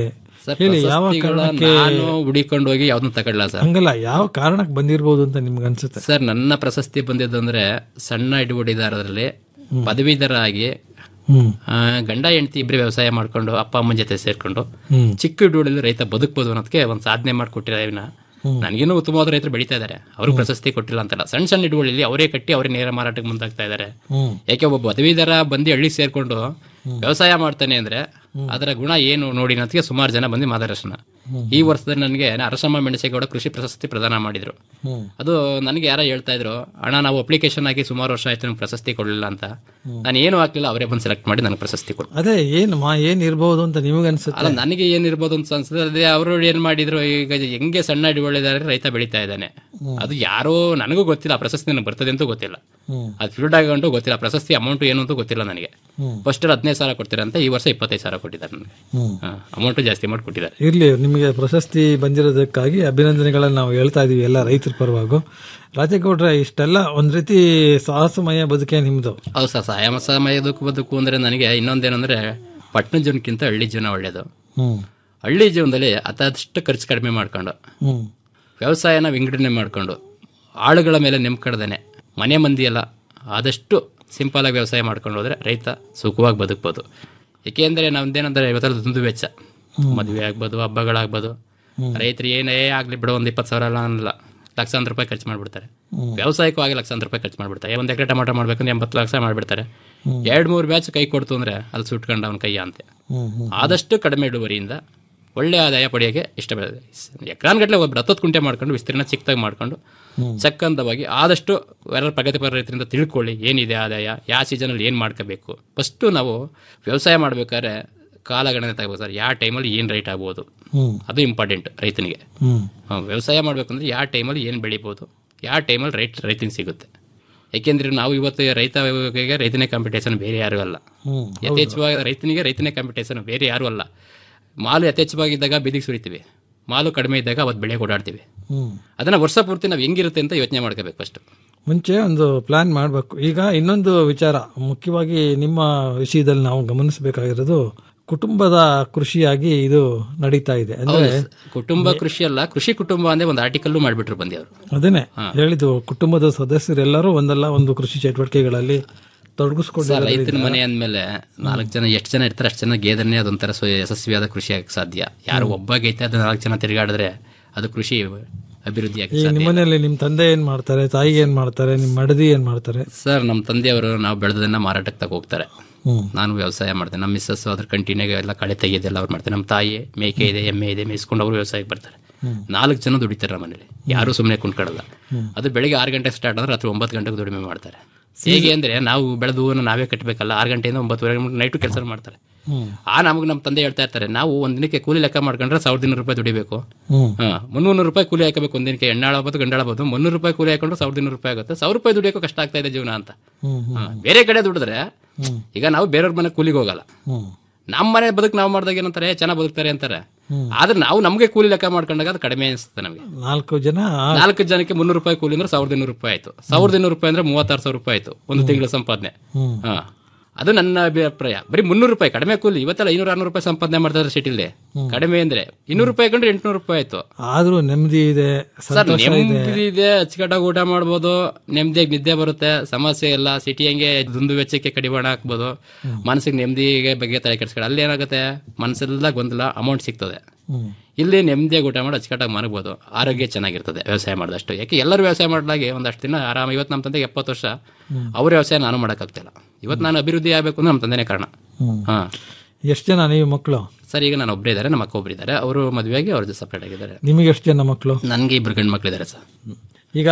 ಸರ್ ಹೇಳಿ ಯಾವ ಪ್ರಶಸ್ತಿಗಳ ಕಾರಣಕ್ಕೆ ನಾನು ಹುಡಿಕೊಂಡು ಹೋಗಿ ಯಾವ್ದನ್ನ ತಗೊಳ್ಳ ಸರ್ ಹಂಗಲ್ಲ ಯಾವ ಕಾರಣಕ್ಕೆ ಬಂದಿರ್ಬೋದು ಅಂತ ನಿಮ್ಗೆ ಅನ್ಸುತ್ತೆ ಸರ್ ನನ್ನ ಪ್ರಶಸ್ತಿ ಬಂದಿದ್ದು ಅಂದ್ರೆ ಸಣ್ಣ ಹಿಡುವಳಿದಾರರಲ್ಲಿ ಪದವೀಧರ ಆಗಿ ಹ್ಮ್ ಆ, ಗಂಡ ಹೆಂಡತಿ ಇಬ್ಬರು ವ್ಯವಸಾಯ ಮಾಡ್ಕೊಂಡು ಅಪ್ಪ ಅಮ್ಮನ ಜೊತೆ ಸೇರ್ಕೊಂಡು ಹ್ಮ್. ಚಿಕ್ಕ ಹಿಡುವಳಿಲಿ ರೈತ ಬದುಕ್ಬೋದು ಅನ್ನೋದಕ್ಕೆ ಒಂದು ಸಾಧನೆ ಮಾಡಿಕೊಟ್ಟಿದ್ದಾರೆ ಇವನ್ನ ನನಗೇನು ಉತ್ತಮವಾದ ರೈತರು ಬೆಳೀತಾ ಇದ್ದಾರೆ ಅವ್ರಿಗೆ ಪ್ರಶಸ್ತಿ ಕೊಟ್ಟಿಲ್ಲ ಅಂತಲ್ಲ ಸಣ್ಣ ಸಣ್ಣ ಹಿಡುವಳಿಲಿ ಅವರೇ ಕಟ್ಟಿ ಅವರೇ ನೇರ ಮಾರಾಟಕ್ಕೆ ಮುಂದಾಗ್ತಾ ಇದ್ದಾರೆ ಹ್ಮ್ ಯಾಕೆ ಒಬ್ಬ ಪದವೀಧರ ಬಂದು ಹಳ್ಳಿ ಸೇರ್ಕೊಂಡು ವ್ಯವಸಾಯ ಮಾಡ್ತಾನೆ ಅಂದ್ರೆ ಅದರ ಗುಣ ಏನು ನೋಡಿ ಅನ್ನೋದಕ್ಕೆ ಸುಮಾರು ಜನ ಬಂದು ಮಾರ್ಗದರ್ಶನ ಈ ವರ್ಷದಲ್ಲಿ ನನಗೆ ಅರಸಮ್ಮ ಮೆಣಸೇಗೌಡ ಕೃಷಿ ಪ್ರಶಸ್ತಿ ಪ್ರದಾನ ಮಾಡಿದ್ರು ಹ್ಮ್. ಅದು ನನಗೆ ಯಾರೋ ಹೇಳ್ತಾ ಇದ್ರು ಅಣ್ಣ ನಾವು ಅಪ್ಲಿಕೇಶನ್ ಆಗಿ ಸುಮಾರು ವರ್ಷ ಆಯ್ತು ನಮ್ಗೆ ಪ್ರಶಸ್ತಿ ಕೊಡಲಿಲ್ಲ ಅಂತ ನಾನು ಏನು ಹಾಕ್ಲಿಲ್ಲ ಅವರೇ ಬಂದು ಸೆಲೆಕ್ಟ್ ಮಾಡಿ ನನಗೆ ಪ್ರಶಸ್ತಿ ಕೊಟ್ಟು ಅದೇ ಏನ್ ಮಾ ಏನ್ ಇರ್ಬೋದು ಅಂತ ನಿಮಗೆ ಅನ್ಸುತ್ತೆ ಅಲ್ಲ ನನಗೆ ಏನಿರ್ಬೋದು ಅಂತ ಅನ್ಸುತ್ತೆ ಅದೇ ಅವರು ಏನ್ ಮಾಡಿದ್ರು ಈಗ ಹೆಂಗೆ ಸಣ್ಣ ಹಿಡುವಳಿದಾರೆ ರೈತ ಬೆಳೀತಾ ಇದ್ದಾನೆ ಅದು ಯಾರೋ ನನಗೂ ಗೊತ್ತಿಲ್ಲ ಆ ಪ್ರಶಸ್ತಿ ನನಗೆ ಬರ್ತದೆ ಅಂತ ಗೊತ್ತಿಲ್ಲ ಹ್ಮ್. ಅದು ಫೀಲ್ಡ್ ಆಗಂಟು ಗೊತ್ತಿಲ್ಲ ಪ್ರಶಸ್ತಿ ಅಮೌಂಟ್ ಏನು ಅಂತ ಗೊತ್ತಿಲ್ಲ ನನಗೆ ಹ್ಮ್. ಫಸ್ಟ್ ಹದಿನೈದು ಸಾವಿರ ಕೊಡ್ತೀರಾ ಅಂತ ಈ ವರ್ಷ ಇಪ್ಪತ್ತೈದು ಸಾವಿರ ಕೊಟ್ಟಿದ್ದಾರೆ ನನಗೆ ಹ್ಮ್. ಅಮೌಂಟ್ ಜಾಸ್ತಿ ಮಾಡಿ ಕೊಟ್ಟಿದ್ದಾರೆ ಇರ್ಲಿ ನಿಮಗೆ ಪ್ರಶಸ್ತಿ ಬಂದಿರೋದಕ್ಕಾಗಿ ಅಭಿನಂದನೆಗಳನ್ನ ನಾವು ಹೇಳ್ತಾ ಇದೀವಿ ಎಲ್ಲ ರೈತರ ಪರವಾಗೂ ರಾಜೇಗೌಡ್ರೆ ಇಷ್ಟೆಲ್ಲ ಒಂದ್ ರೀತಿ ಸಾಹಸಮಯ ಬದುಕೆ ನಿಮ್ದು ಹೌದು ಸರ್ ಸಾಯ ಸಮಯದಕ್ಕೂ ಬದುಕು ಅಂದ್ರೆ ನನಗೆ ಇನ್ನೊಂದೇನಂದ್ರೆ ಪಟ್ಟಣ ಜೀವನಕ್ಕಿಂತ ಹಳ್ಳಿ ಜೀವನ ಒಳ್ಳೆಯದು ಹ್ಮ್ ಹಳ್ಳಿ ಜೀವನದಲ್ಲಿ ಅತಷ್ಟು ಖರ್ಚು ಕಡಿಮೆ ಮಾಡ್ಕೊಂಡು ಹ್ಮ್ ವ್ಯವಸಾಯನ ವಿಂಗಡಣೆ ಮಾಡಿಕೊಂಡು ಆಳುಗಳ ಮೇಲೆ ನೆಮ್ಕಡ್ದೇನೆ ಮನೆ ಮಂದಿ ಎಲ್ಲ ಆದಷ್ಟು ಸಿಂಪಲಾಗಿ ವ್ಯವಸಾಯ ಮಾಡ್ಕೊಂಡು ಹೋದ್ರೆ ರೈತ ಸುಖವಾಗಿ ಬದುಕ್ಬೋದು ಏಕೆಂದರೆ ನಮ್ದೇನಂದ್ರೆ ಇವತ್ತೆಲ್ಲ ದುಂದು ವೆಚ್ಚ ಮದುವೆ ಆಗ್ಬೋದು ಹಬ್ಬಗಳಾಗ್ಬೋದು ರೈತರು ಏನೇ ಆಗಲಿ ಬಿಡೋ ಒಂದು ಇಪ್ಪತ್ತು ಸಾವಿರ ಎಲ್ಲ ಅನ್ನಲ್ಲ ಲಕ್ಷಾಂತರ ರೂಪಾಯಿ ಖರ್ಚು ಮಾಡಿಬಿಡ್ತಾರೆ ವ್ಯವಸಾಯಕ್ಕೂ ಆಗಿ ಲಕ್ಷಾಂತರ ರೂಪಾಯಿ ಖರ್ಚು ಮಾಡಿಬಿಡ್ತಾರೆ ಒಂದು ಎಕರೆ ಟೊಮಾಟೊ ಮಾಡ್ಬೇಕಂದ್ರೆ ಎಂಬತ್ತು ಲಕ್ಷ ಮಾಡಿಬಿಡ್ತಾರೆ ಎರಡು ಮೂರು ಬ್ಯಾಚ್ ಕೈ ಕೊಡ್ತು ಅಂದ್ರೆ ಅಲ್ಲಿ ಸುಟ್ಕೊಂಡು ಅವನ ಕೈಯ ಅಂತೆ ಹ್ಮ್ ಹ್ಮ್ ಆದಷ್ಟು ಕಡಿಮೆ ಇಳುವರಿಯಿಂದ ಒಳ್ಳೆ ಆದಾಯ ಪಡೆಯೋಕ್ಕೆ ಇಷ್ಟಪಡ್ತದೆ ಎಕರಾನ್ಗಟ್ಟಲೆ ಒಬ್ಬರು ಹತ್ತತ್ತು ಕುಂಟೆ ಮಾಡ್ಕೊಂಡು ವಿಸ್ತೀರ್ಣ ಚಿಕ್ಕದಾಗಿ ಮಾಡ್ಕೊಂಡು ಚಕ್ಕಂದವಾಗಿ ಆದಷ್ಟು ಯಾರು ಪ್ರಗತಿಪರ ರೈತರಿಂದ ತಿಳ್ಕೊಳ್ಳಿ ಏನಿದೆ ಆದಾಯ ಯಾವ ಸೀಸನಲ್ಲಿ ಏನು ಮಾಡ್ಕೋಬೇಕು ಫಸ್ಟು ನಾವು ವ್ಯವಸಾಯ ಮಾಡ್ಬೇಕಾದ್ರೆ ಕಾಲಗಣನೆ ತಗೋಬೇಕು ಸರ್ ಯಾವ ಟೈಮಲ್ಲಿ ಏನು ರೈಟ್ ಆಗ್ಬೋದು ಹ್ಮ್ ಅದು ಇಂಪಾರ್ಟೆಂಟ್ ರೈತನಿಗೆ ಹ್ಮ್ ಹ್ಮ್, ವ್ಯವಸಾಯ ಮಾಡಬೇಕಂದ್ರೆ ಯಾವ ಟೈಮಲ್ಲಿ ಏನು ಬೆಳಿಬೋದು ಯಾವ ಟೈಮಲ್ಲಿ ರೈಟ್ ರೈತನಿಗೆ ಸಿಗುತ್ತೆ ಯಾಕೆಂದ್ರೆ ನಾವು ಇವತ್ತು ರೈತ ರೈತನೇ ಕಾಂಪಿಟೇಷನ್ ಬೇರೆ ಯಾರು ಅಲ್ಲ ಹ್ಮ್ ಯಥೇಚ್ಛವಾಗಿ ರೈತನಿಗೆ ರೈತನೇ ಕಾಂಪಿಟೇಷನ್ ಬೇರೆ ಯಾರು ಅಲ್ಲ ಮಾಲು ಯಥೇಚ್ಛವಾಗಿದ್ದಾಗ ಬೀದಿಗೆ ಸುರಿತೀವಿ ಮಾಲು ಕಡಿಮೆ ಇದ್ದಾಗ ಅವತ್ತು ಬೆಳೆ ಓಡಾಡ್ತೀವಿ ಹ್ಮ್ ಅದನ್ನ ವರ್ಷ ಪೂರ್ತಿ ನಾವು ಹೆಂಗಿರುತ್ತೆ ಅಂತ ಯೋಚನೆ ಮಾಡ್ಕೋಬೇಕು ಫಸ್ಟ್ ಮುಂಚೆ ಒಂದು ಪ್ಲಾನ್ ಮಾಡಬೇಕು ಈಗ ಇನ್ನೊಂದು ವಿಚಾರ ಮುಖ್ಯವಾಗಿ ನಿಮ್ಮ ವಿಷಯದಲ್ಲಿ ನಾವು ಗಮನಿಸಬೇಕಾಗಿರೋದು ಕುಟುಂಬದ ಕೃಷಿಯಾಗಿ ಇದು ನಡೀತಾ ಇದೆ ಅಂದ್ರೆ ಕುಟುಂಬ ಕೃಷಿ ಅಲ್ಲ ಕೃಷಿ ಕುಟುಂಬ ಅಂದ್ರೆ ಒಂದು ಆರ್ಟಿಕಲ್ ಮಾಡಿಬಿಟ್ರು ಬಂದಿ ಅವರು ಅದನ್ನೇ ಹೇಳಿದ್ದು ಕುಟುಂಬದ ಸದಸ್ಯರೆಲ್ಲರೂ ಒಂದಲ್ಲ ಒಂದು ಕೃಷಿ ಚಟುವಟಿಕೆಗಳಲ್ಲಿ ತೊಡಗಿಸ್ಕೊಂಡಿದ್ದಾರೆ ರೈತನ ಮನೆ ಅಂದ್ಮೇಲೆ ನಾಲ್ಕು ಜನ ಎಷ್ಟು ಜನ ಇರ್ತಾರೆ ಅಷ್ಟು ಜನ ಗೇದನ್ನೇ ಅದೊಂಥರ ಸ್ವ- ಯಶಸ್ವಿಯಾದ ಕೃಷಿ ಆಗಕ್ಕೆ ಸಾಧ್ಯ ಯಾರು ಒಬ್ಬ ಗೈತೆ ಅದು ನಾಲ್ಕು ಜನ ತಿರುಗಾಡಿದ್ರೆ ಅದು ಕೃಷಿ ಅಭಿವೃದ್ಧಿ ಆಗಕ್ಕೆ ಈ ಸಾಧ್ಯ ನಿಮ್ಮನೇಲಿ ನಿಮ್ ತಂದೆ ಏನ್ ಮಾಡ್ತಾರೆ ತಾಯಿ ಏನ್ ಮಾಡ್ತಾರೆ ನಿಮ್ ಮಡದಿ ಏನ್ ಮಾಡ್ತಾರೆ ಸರ್ ನಮ್ಮ ತಂದೆಯವರು ನಾವು ಬೆಳೆದನ್ನ ಮಾರಾಟಕ್ಕೆ ತಗೋ ಹೋಗ್ತಾರೆ ಹ್ಮ್. ನಾನು ವ್ಯವಸಾಯ ಮಾಡ್ತೇನೆ ನಮ್ಮ ಮಿಸ್ಸಸ್ ಅದ್ರ ಕಂಟಿನ್ಯೂ ಎಲ್ಲ ಕಳೆ ತೆಗೆಯೋದೆಲ್ಲ ಅವ್ರು ಮಾಡ್ತಾರೆ ನಮ್ಮ ತಾಯಿ ಮೇಕೆ ಇದೆ ಎಮ್ಮೆ ಇದೆ ಮೇಯಿಸ್ಕೊಂಡು ಅವರು ವ್ಯವಸಾಯಕ್ಕೆ ಬರ್ತಾರೆ ನಾಲ್ಕು ಜನ ದುಡಿತಾರೆ ನಮ್ಮ ಮನೇಲಿ ಯಾರು ಸುಮ್ಮನೆ ಕುಂತ್ಕೊಳ್ಳಲ್ಲ ಅದು ಬೆಳಿಗ್ಗೆ ಆರು ಗಂಟೆಗೆ ಸ್ಟಾರ್ಟ್ ಆದ್ರೆ ರಾತ್ರಿ ಒಂಬತ್ತು ಗಂಟೆಗೆ ದುಡಿಮೆ ಮಾಡ್ತಾರೆ ಹೇಗೆ ಅಂದ್ರೆ ನಾವು ಬೆಳೆದು ನಾವೇ ಕಟ್ಟಬೇಕಲ್ಲ ಆರು ಗಂಟೆಯಿಂದ ಒಂಬತ್ತುವರೆಗೆ ನೈಟು ಕೆಲಸ ಮಾಡ್ತಾರೆ ಆ ನಮಗೆ ನಮ್ಮ ತಂದೆ ಹೇಳ್ತಾ ಇರ್ತಾರೆ ನಾವು ಒಂದ್ ದಿನಕ್ಕೆ ಕೂಲಿ ಲೆಕ್ಕ ಮಾಡ್ಕೊಂಡ್ರೆ ಸಾವಿರದ ಇನ್ನೂರು ರೂಪಾಯಿ ದುಡಿಬೇಕು ಹ್ಮ್. ಹಾ ಮುನ್ನೂರು ರೂಪಾಯಿ ಕೂಲಿ ಹಾಕಬೇಕು ಒಂದಿನಕ್ಕೆ ಎಣ್ಣಾಳಬಹುದು ಗಂಡಾಳಬಹುದು ಮುನ್ನೂರು ರೂಪಾಯಿ ಕೂಲಿ ಹಾಕೊಂಡ್ರೆ ಸಾವಿರದ ಇನ್ನೂರು ರೂಪಾಯಿ ಆಗುತ್ತೆ ಸಾವಿರ ರೂಪಾಯಿ ದುಡಿಯೋಕೆ ಕಷ್ಟ ಆಗ್ತಾ ಇದೆ ಜೀವನ ಅಂತ ಹ್ಮ್ ಹಾ, ಬೇರೆ ಕಡೆ ದುಡಿದ್ರೆ ಈಗ ನಾವು ಬೇರೆಯವ್ರ ಮನೆ ಕೂಲಿಗೆ ಹೋಗಲ್ಲ ಹ್ಮ್ ನಮ್ಮ ಮನೆ ಬದುಕು ನಾವು ಮಾಡಿದಾಗ ಏನಂತಾರೆ ಚೆನ್ನಾಗಿ ಬದುಕ್ತಾರೆ ಅಂತಾರೆ ಆದ್ರೆ ನಾವು ನಮಗೆ ಕೂಲಿ ಲೆಕ್ಕ ಮಾಡ್ಕೊಂಡಾಗ ಅದು ಕಡಿಮೆ ಅನಿಸುತ್ತೆ ನಮಗೆ ನಾಲ್ಕು ಜನ ನಾಲ್ಕು ಜನಕ್ಕೆ ಮುನ್ನೂರು ರೂಪಾಯಿ ಕೂಲಿ ಅಂದ್ರೆ ಸಾವಿರದ ಇನ್ನೂರು ರೂಪಾಯಿ ಆಯ್ತು ಸಾವಿರದ ಇನ್ನೂರು ರೂಪಾಯಿ ಅಂದ್ರೆ ಮೂವತ್ತಾರು ಸಾವಿರ ರೂಪಾಯಿ ಆಯ್ತು ಒಂದು ತಿಂಗಳ ಸಂಪಾದನೆ ಹ್ಮ್. ಹಾ ಅದು ನನ್ನ ಅಭಿಪ್ರಾಯ ಬರೀ ಮುನ್ನೂರು ರೂಪಾಯಿ ಕಡಿಮೆ ಕೂಲಿ ಇವತ್ತೆಲ್ಲ ಐನೂರ ಆರ್ನೂರು ರೂಪಾಯಿ ಸಂಪಾದನೆ ಮಾಡ್ತಾರೆ ಸಿಟಿಲಿ ಕಡಿಮೆ ಅಂದ್ರೆ ಇನ್ನೂರು ರೂಪಾಯಿ ಕಂಡ್ರೆ ಎಂಟುನೂರು ರೂಪಾಯಿ ಆಯ್ತು ಆದ್ರೂ ನೆಮ್ಮದಿ ಇದೆ ಸರ್ ಸಂತೋಷ ಇದೆ ನೆಮ್ಮದಿ ಇದೆ ಅಚ್ಚುಕಟ್ಟಾಗಿ ಊಟ ಮಾಡ್ಬೋದು ನೆಮ್ಮದಿಯಾಗಿ ನಿದ್ದೆ ಬರುತ್ತೆ ಸಮಸ್ಯೆ ಇಲ್ಲ ಸಿಟಿ ಹಂಗೆ ದುಂದು ವೆಚ್ಚಕ್ಕೆ ಕಡಿವಾಣ ಹಾಕ್ಬೋದು ಮನಸ್ಸಿಗೆ ನೆಮ್ಮದಿಗೆ ಬಗ್ಗೆ ತಲೆ ಕೆಡಿಸ್ಕೊಳ್ಳಿ ಅಲ್ಲಿ ಏನಾಗುತ್ತೆ ಮನಸ್ಸೆಲ್ಲ ಗೊಂದಲ ಅಮೌಂಟ್ ಸಿಗ್ತದೆ ಹ್ಮ್. ಇಲ್ಲಿ ನೆಮ್ಮದಿಯಾಗಿ ಊಟ ಮಾಡಿ ಅಚ್ಚುಕಟ್ಟಾಗಿ ಮನಗ್ಬೋದು ಆರೋಗ್ಯ ಚೆನ್ನಾಗಿರ್ತದೆ ವ್ಯವಸಾಯ ಮಾಡಿದಷ್ಟು ಯಾಕೆ ಎಲ್ಲರೂ ವ್ಯವಸಾಯ ಮಾಡಿದಾಗೆ ಒಂದಷ್ಟು ದಿನ ಆರಾಮ ಇವತ್ತು ನಮ್ಮ ತಂದೆಗೆ ಎಪ್ಪತ್ತು ವರ್ಷ ಅವ್ರ ವ್ಯವಸಾಯ ನಾನು ಮಾಡೋಕ್ಕಾಗ್ತಿಲ್ಲ ಇವತ್ತು ನಾನು ಅಭಿವೃದ್ಧಿ ಆಗಬೇಕು ಅಂದ್ರೆ ನಮ್ಮ ತಂದೆನೇ ಕಾರಣ ಹ್ಮ್. ಹಾ ಎಷ್ಟು ಜನ ನೀವು ಮಕ್ಕಳು ಸರ್ ಈಗ ನಾನು ಒಬ್ಬರೇ ಇದ್ದಾರೆ ನಮ್ಮ ಅಕ್ಕ ಒಬ್ಬರು ಇದ್ದಾರೆ ಅವರು ಮದುವೆಯಾಗಿ ಅವ್ರ ಸಪ್ರೇಟ್ ಆಗಿದ್ದಾರೆ ನಿಮಗೆ ಎಷ್ಟು ಜನ ಮಕ್ಕಳು ನನಗೆ ಇಬ್ರು ಗಂಡು ಮಕ್ಕಳಿದ್ದಾರೆ ಸರ್ ಈಗ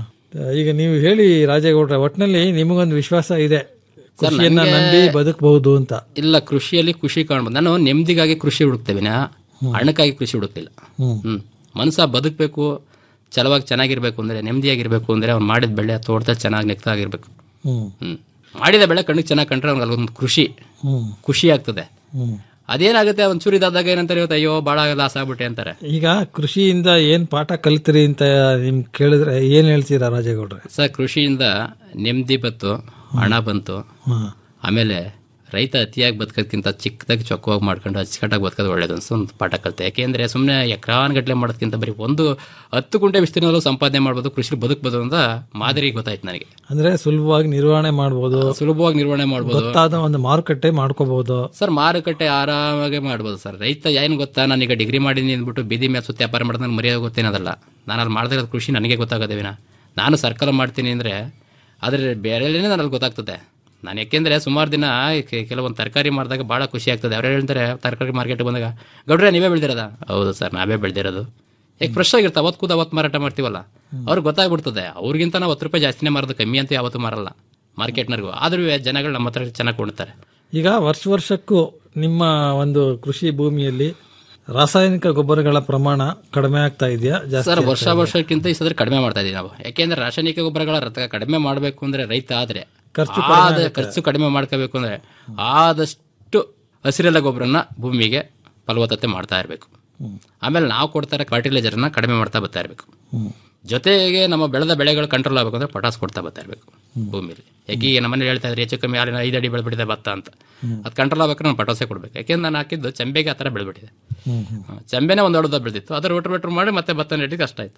ಈಗ ನೀವು ಹೇಳಿ ರಾಜೇಗೌಡ್ರೆ ಒಟ್ಟಿನಲ್ಲಿ ನಿಮಗೊಂದು ವಿಶ್ವಾಸ ಇದೆ ಕೃಷಿಯನ್ನ ನಂಬಿ ಬದುಕಬಹುದು ಅಂತ ಇಲ್ಲ ಕೃಷಿಯಲ್ಲಿ ಖುಷಿ ಕಾಣ್ಬೋದು ನಾನು ನೆಮ್ಮದಿಗಾಗಿ ಕೃಷಿ ಹುಡುಕ್ತೇವೆ ಹಣಕ್ಕಾಗಿ ಕೃಷಿ ಹುಡುಕ್ತಿಲ್ಲ ಹ್ಮ್. ಹ್ಮ್ ಮನುಷ್ಯ ಬದುಕಬೇಕು ಚಲವಾಗಿ ಚೆನ್ನಾಗಿರ್ಬೇಕು ಅಂದ್ರೆ ನೆಮ್ಮದಿಯಾಗಿರ್ಬೇಕು ಅಂದ್ರೆ ಅವ್ನು ಮಾಡಿದ ಬೆಳೆ ತೋಟದಲ್ಲಿ ಚೆನ್ನಾಗಿ ನೆಕ್ತಾಗಿರ್ಬೇಕು ಹ್ಮ್ ಹ್ಮ್ ಮಾಡಿದ ಬೆಳೆ ಕಣ್ಣಿಗೆ ಚೆನ್ನಾಗಿ ಕಂಡ್ರೆ ಅವ್ನಿಗೆ ಅಲ್ಲೊಂದು ಖುಷಿ ಹ್ಮ್ ಖುಷಿ ಆಗ್ತದೆ ಹ್ಮ್ ಅದೇನಾಗುತ್ತೆ ಒಂದು ಚೂರು ಇದಾದಾಗ ಏನಂತಾರೆ ಇವತ್ತು ಅಯ್ಯೋ ಭಾಳ ಲಾಸ್ ಆಗ್ಬಿಟ್ಟೆ ಅಂತಾರೆ ಈಗ ಕೃಷಿಯಿಂದ ಏನ್ ಪಾಠ ಕಲಿತ್ರಿ ಅಂತ ನಿಮ್ ಕೇಳಿದ್ರೆ ಏನ್ ಹೇಳ್ತೀರಾ ರಾಜೇಗೌಡ್ರೆ ಸರ್ ಕೃಷಿಯಿಂದ ನೆಮ್ಮದಿ ಬಂತು ಹಣ ಬಂತು ಹಾ ಆಮೇಲೆ ರೈತ ಅತಿಯಾಗಿ ಬದುಕೋದ್ಕಿಂತ ಚಿಕ್ಕದಾಗಿ ಚೊಕ್ಕವಾಗಿ ಮಾಡ್ಕೊಂಡು ಅಚ್ಚುಕಟ್ಟಾಗಿ ಬದುಕೋದು ಒಳ್ಳೇದು ಅನ್ಸು ಒಂದು ಪಾಠ ಕಲಿತೆ ಯಾಕೆಂದ್ರೆ ಸುಮ್ಮನೆ ಎಕರಾನ್ಗಟ್ಲೆ ಮಾಡೋದಕ್ಕಿಂತ ಬರೀ ಒಂದು ಹತ್ತು ಗುಂಟೆ ವಿಸ್ತೀರ್ಣದಲ್ಲೂ ಸಂಪಾದನೆ ಮಾಡ್ಬೋದು ಕೃಷಿ ಬದುಕಬಹುದು ಅಂತ ಮಾದರಿ ಗೊತ್ತಾಯ್ತು ನನಗೆ ಅಂದ್ರೆ ಸುಲಭವಾಗಿ ನಿರ್ವಹಣೆ ಮಾಡ್ಬೋದು ಸುಲಭವಾಗಿ ನಿರ್ವಹಣೆ ಮಾಡ್ಬೋದು ಗೊತ್ತಾದ ಒಂದು ಮಾರುಕಟ್ಟೆ ಮಾಡ್ಕೋಬಹುದು ಸರ್ ಮಾರುಕಟ್ಟೆ ಆರಾಮಾಗೆ ಮಾಡ್ಬೋದು ಸರ್ ರೈತ ಏನು ಗೊತ್ತಾ ನಾನೀಗ ಡಿಗ್ರಿ ಮಾಡಿನಿ ಅಂದ್ಬಿಟ್ಟು ಬೀದಿ ಮೇಲೆ ಸುತ್ತ ವ್ಯಾಪಾರ ಮಾಡೋದು ನನಗೆ ಮರ್ಯಾದೆ ಗೊತ್ತೇನದಲ್ಲ ನಾನು ಅಲ್ಲಿ ಮಾಡ್ತಾ ಇರೋದು ಕೃಷಿ ನನಗೆ ಗೊತ್ತಾಗೋದೇ ವಿನ ನಾನು ಸರ್ಕಲ್ ಮಾಡ್ತೀನಿ ಅಂದರೆ ಆದರೆ ಬೇರೆಲ್ಲೇ ನನಗೆ ಗೊತ್ತಾಗ್ತದೆ ನಾನು ಯಾಕೆಂದರೆ ಸುಮಾರು ದಿನ ಕೆ- ಕೆಲವೊಂದು ತರಕಾರಿ ಮಾಡಿದಾಗ ಭಾಳ ಖುಷಿ ಆಗ್ತದೆ ಅವ್ರು ಹೇಳ್ತಾರೆ ತರಕಾರಿ ಮಾರ್ಕೆಟ್ಗೆ ಬಂದಾಗ ಗೌಡ್ರೆ ನೀವೇ ಬೆಳೆದಿರೋದ ಹೌದು ಸರ್ ನಾವೇ ಬೆಳೆದಿರೋದು ಯಾಕೆ ಫ್ರೆಶ್ ಆಗಿರ್ತಾವೆ ಅವತ್ತು ಕೂದ ಅವತ್ತು ಮಾರಾಟ ಮಾಡ್ತೀವಲ್ಲ ಅವ್ರಿಗೆ ಗೊತ್ತಾಗ್ಬಿಡ್ತದೆ ಅವ್ರಿಗಿಂತ ನಾವು ಹತ್ತು ರೂಪಾಯಿ ಜಾಸ್ತಿನೇ ಮಾರೋದು ಕಮ್ಮಿ ಅಂತ ಯಾವತ್ತೂ ಮಾರಲ್ಲ ಮಾರ್ಕೆಟ್ನರ್ಗೂ ಆದ್ರೂ ಜನಗಳು ನಮ್ಮ ಹತ್ರ ಚೆನ್ನಾಗಿ ಕೊಂಡ್ತಾರೆ ಈಗ ವರ್ಷ ವರ್ಷಕ್ಕೂ ನಿಮ್ಮ ಒಂದು ಕೃಷಿ ಭೂಮಿಯಲ್ಲಿ ರಾಸಾಯನಿಕ ಗೊಬ್ಬರಗಳ ಪ್ರಮಾಣ ಕಡಿಮೆ ಆಗ್ತಾ ಇದೆಯಾ ಜಾಸ್ತಿ ಸರ್ ಆಗ್ತಾ ವರ್ಷ ಇದೆಯಾ? ವರ್ಷಕ್ಕಿಂತ ಈ ಸದ್ರೆ ಕಡಿಮೆ ಮಾಡ್ತಾ ಇದೀವಿ ನಾವು ಯಾಕೆಂದ್ರೆ ರಾಸಾಯನಿಕ ಗೊಬ್ಬರಗಳ ರಥ ಕಡಿಮೆ ಮಾಡಬೇಕು ಅಂದ್ರೆ ರೈತ ಆದ್ರೆ ಖರ್ಚು ಆದ- ಕಡಿಮೆ ಆಗುತ್ತೆ. ಖರ್ಚು ಕಡಿಮೆ ಮಾಡ್ಕೋಬೇಕು ಅಂದ್ರೆ ಆದಷ್ಟು ಹಸಿರೆಲ್ಲ ಗೊಬ್ಬರನ ಭೂಮಿಗೆ ಫಲವತ್ತತೆ ಮಾಡ್ತಾ ಇರಬೇಕು ಆಮೇಲೆ ನಾವು ಕೊಡ್ತಾ ಇರೋ ಫರ್ಟಿಲೈಸರ್ನ ಕಡಿಮೆ ಮಾಡ್ತಾ ಬರ್ತಾ ಇರಬೇಕು ಜೊತೆಗೆ ನಮ್ಮ ಬೆಳೆದ ಬೆಳೆಗಳು ಕಂಟ್ರೋಲ್ ಆಗಬೇಕು ಅಂದ್ರೆ ಪಟಾಸ್ ಕೊಡ್ತಾ ಬರ್ತಾ ಇರಬೇಕು ಭೂಮಿಲಿ ಯಾಕೆ ಈಗ ನಮ್ಮನೆ ಹೇಳ್ತಾ ಇದ್ರೆ ಹೆಚ್ಚು ಕಮ್ಮಿ ಹಾಲಿನ ಐದು ಅಡಿ ಬೆಳೆಬಿಟ್ಟಿದೆ ಭತ್ತ ಅಂತ ಅದು ಕಂಟ್ರೋಲ್ ಆಗ್ಬೇಕಾದ್ರೆ ನಾನು ಪಟಾಸೆ ಕೊಡ್ಬೇಕು ಯಾಕೆಂದ್ರೆ ನಾನು ಹಾಕಿದ್ದು ಚೆಂಬೆಗೆ ಆ ಥರ ಬೆಳೆಬಿಟ್ಟಿದೆ ಚೆಂಬೆನೇ ಒಂದು ಹೊಡೆದ ಬೆಳೆದಿತ್ತು ಅದರ ರೋಟರ್ ರೋಟರ್ ಮಾಡಿ ಮತ್ತೆ ಭತ್ತ ನೆಟ್ಟಿಗೆ ಕಷ್ಟ ಆಯಿತು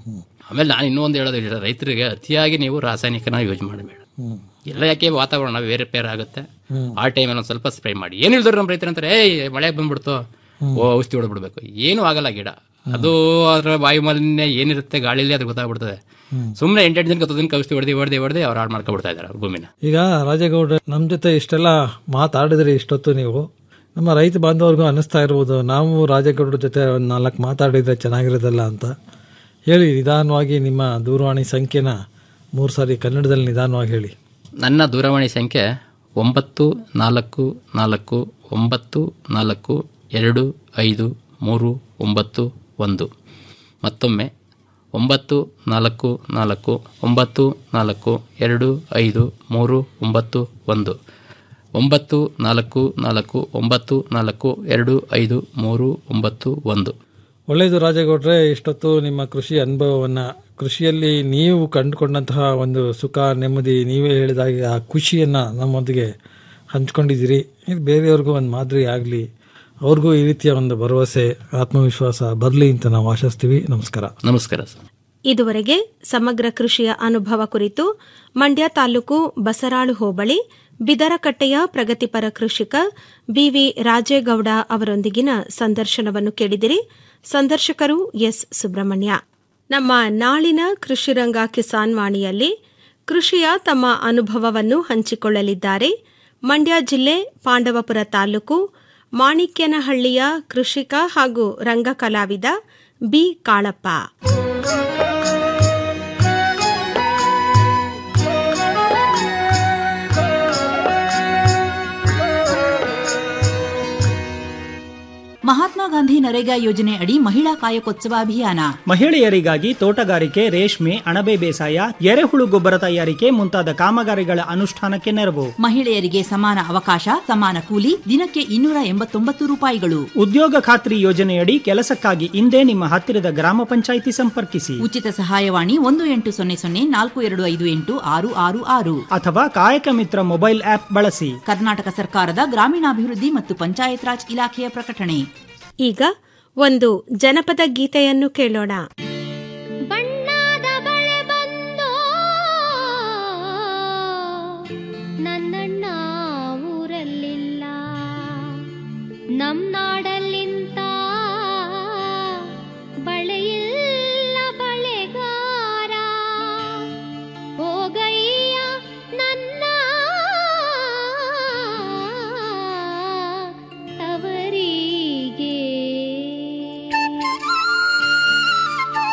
ಆಮೇಲೆ ನಾನು ಇನ್ನೂ ಒಂದು ಹೇಳೋದು ಇಲ್ಲ ರೈತರಿಗೆ ಅತಿಯಾಗಿ ನೀವು ರಾಸಾಯನಿಕನ ಯೂಸ್ ಮಾಡಬೇಡ ಎಲ್ಲ ಯಾಕೆ ವಾತಾವರಣ ಬೇರೆ ಬೇರೆ ಆಗುತ್ತೆ ಆ ಟೈಮಲ್ಲಿ ಒಂದು ಸ್ವಲ್ಪ ಸ್ಪ್ರೇ ಮಾಡಿ ಏನು ಹೇಳಿದ್ರು ನಮ್ಮ ರೈತರು ಅಂತಾರೆ ಏಯ್ ಮಳೆ ಬಂದ್ಬಿಡ್ತು ಓ ಔಷಧಿ ಹೊಡೆದ್ಬಿಡ್ಬೇಕು ಏನೂ ಆಗಲ್ಲ ಗಿಡ ಅದು ಅದರ ವಾಯು ಮಾಲಿನ್ಯ ಏನಿರುತ್ತೆ ಗಾಳಿಲಿ ಅದು ಗೊತ್ತಾಗ್ಬಿಡ್ತದೆ ಸುಮ್ಮನೆ ಎಂಟೆಂಟು ದಿನಕ್ಕೆ ಹತ್ತು ದಿನಕ್ಕೆ ಔಷಧಿ ಹೊಡೆದು ಹೊಡೆದು ಹೊಡೆದು ಅವ್ರು ಹಾಳು ಮಾಡ್ಕೊಬಿಡ್ತಾ ಇದ್ದಾರೆ ಅವ್ರ ಭೂಮಿನ ಈಗ ರಾಜೇಗೌಡ ನಮ್ಮ ಜೊತೆ ಇಷ್ಟೆಲ್ಲ ಮಾತಾಡಿದ್ರಿ ಇಷ್ಟೊತ್ತು ನೀವು ನಮ್ಮ ರೈತ ಬಾಂಧವರಿಗೂ ಅನ್ನಿಸ್ತಾ ಇರ್ಬೋದು ನಾವು ರಾಜೇಗೌಡರ ಜೊತೆ ಒಂದು ನಾಲ್ಕು ಮಾತಾಡಿದ್ರೆ ಚೆನ್ನಾಗಿರೋದಲ್ಲ ಅಂತ ಹೇಳಿ ನಿಧಾನವಾಗಿ ನಿಮ್ಮ ದೂರವಾಣಿ ಸಂಖ್ಯೆನ ಮೂರು ಸಾರಿ ಕನ್ನಡದಲ್ಲಿ ನಿಧಾನವಾಗಿ ಹೇಳಿ ನನ್ನ ದೂರವಾಣಿ ಸಂಖ್ಯೆ ಒಂಬತ್ತು ನಾಲ್ಕು ನಾಲ್ಕು ಒಂಬತ್ತು ನಾಲ್ಕು ಎರಡು ಐದು ಮೂರು ಒಂಬತ್ತು ಒಂದು ಮತ್ತೊಮ್ಮೆ ಒಂಬತ್ತು ನಾಲ್ಕು ನಾಲ್ಕು ಒಂಬತ್ತು ನಾಲ್ಕು ಎರಡು ಐದು ಮೂರು ಒಂಬತ್ತು ಒಂದು ಒಂಬತ್ತು ನಾಲ್ಕು ನಾಲ್ಕು ಒಂಬತ್ತು ನಾಲ್ಕು ಎರಡು ಐದು ಮೂರು ಒಂಬತ್ತು ಒಂದು ಒಳ್ಳೆಯದು ರಾಜೇಗೌಡ್ರೆ ಇಷ್ಟೊತ್ತು ನಿಮ್ಮ ಕೃಷಿ ಅನುಭವವನ್ನು ಕೃಷಿಯಲ್ಲಿ ನೀವು ಕಂಡುಕೊಂಡಂತಹ ಒಂದು ಸುಖ ನೆಮ್ಮದಿ ನೀವೇ ಹೇಳಿದಾಗೆ ಆ ಖುಷಿಯನ್ನು ನಮ್ಮೊಂದಿಗೆ ಹಂಚ್ಕೊಂಡಿದ್ದೀರಿ ಇದು ಬೇರೆಯವ್ರಿಗೂ ಒಂದು ಮಾದರಿ ಆಗಲಿ ಅವ್ರಿಗೂ ಈ ರೀತಿಯ ಒಂದು ಭರವಸೆ ಆತ್ಮವಿಶ್ವಾಸ ಬರಲಿ ಅಂತ ನಾವು ಆಶಿಸ್ತೀವಿ ನಮಸ್ಕಾರ ನಮಸ್ಕಾರ ಸರ್ ಇದುವರೆಗೆ ಸಮಗ್ರ ಕೃಷಿಯ ಅನುಭವ ಕುರಿತು ಮಂಡ್ಯ ತಾಲೂಕು ಬಸರಾಳು ಹೋಬಳಿ ಬಿದರಕಟ್ಟೆಯ ಪ್ರಗತಿಪರ ಕೃಷಿಕ ಬಿವಿ ರಾಜೇಗೌಡ ಅವರೊಂದಿಗಿನ ಸಂದರ್ಶನವನ್ನು ಕೇಳಿದಿರಿ ಸಂದರ್ಶಕರು ಎಸ್ ಸುಬ್ರಹ್ಮಣ್ಯ ನಮ್ಮ ನಾಳಿನ ಕೃಷಿರಂಗ ಕಿಸಾನ್ ವಾಣಿಯಲ್ಲಿ ಕೃಷಿಯ ತಮ್ಮ ಅನುಭವವನ್ನು ಹಂಚಿಕೊಳ್ಳಲಿದ್ದಾರೆ ಮಂಡ್ಯ ಜಿಲ್ಲೆ ಪಾಂಡವಪುರ ತಾಲೂಕು ಮಾಣಿಕ್ಯನಹಳ್ಳಿಯ ಕೃಷಿಕ ಹಾಗೂ ರಂಗ ಕಲಾವಿದ ಬಿ ಕಾಳಪ್ಪ ಮಹಾತ್ಮ ಗಾಂಧಿ ನರೇಗಾ ಯೋಜನೆ ಅಡಿ ಮಹಿಳಾ ಕಾಯಕೋತ್ಸವ ಅಭಿಯಾನ ಮಹಿಳೆಯರಿಗಾಗಿ ತೋಟಗಾರಿಕೆ ರೇಷ್ಮೆ ಅಣಬೆ ಬೇಸಾಯ ಎರೆಹುಳು ಗೊಬ್ಬರ ತಯಾರಿಕೆ ಮುಂತಾದ ಕಾಮಗಾರಿಗಳ ಅನುಷ್ಠಾನಕ್ಕೆ ನೆರವು ಮಹಿಳೆಯರಿಗೆ ಸಮಾನ ಅವಕಾಶ ಸಮಾನ ಕೂಲಿ ದಿನಕ್ಕೆ ಇನ್ನೂರ ಎಂಬತ್ತೊಂಬತ್ತು ರೂಪಾಯಿಗಳು ಉದ್ಯೋಗ ಖಾತ್ರಿ ಯೋಜನೆಯಡಿ ಕೆಲಸಕ್ಕಾಗಿ ಇಂದೇ ನಿಮ್ಮ ಹತ್ತಿರದ ಗ್ರಾಮ ಪಂಚಾಯಿತಿ ಸಂಪರ್ಕಿಸಿ ಉಚಿತ ಸಹಾಯವಾಣಿ ಒಂದು ಎಂಟು ಸೊನ್ನೆ ಸೊನ್ನೆ ನಾಲ್ಕು ಎರಡು ಐದು ಎಂಟು ಆರು ಆರು ಆರು ಅಥವಾ ಕಾಯಕ ಮಿತ್ರ ಮೊಬೈಲ್ ಆಪ್ ಬಳಸಿ ಕರ್ನಾಟಕ ಸರ್ಕಾರದ ಗ್ರಾಮೀಣಾಭಿವೃದ್ಧಿ ಮತ್ತು ಪಂಚಾಯತ್ ರಾಜ್ ಇಲಾಖೆಯ ಪ್ರಕಟಣೆ ಈಗ ಒಂದು ಜನಪದ ಗೀತೆಯನ್ನು ಕೇಳೋಣ ಬಣ್ಣದ ಬಳೆ ಬಂದು ನನ್ನಣ್ಣ ಊರಲ್ಲಿಲ್ಲ ನಮ್ ನಾಡಲ್ಲಿಂತ ಬಳೆಯಿಲ್ಲ ಬಳೆಗಾರ ಹೋಗಯ್ಯ ನನ್ನ ತವರಿಗೆ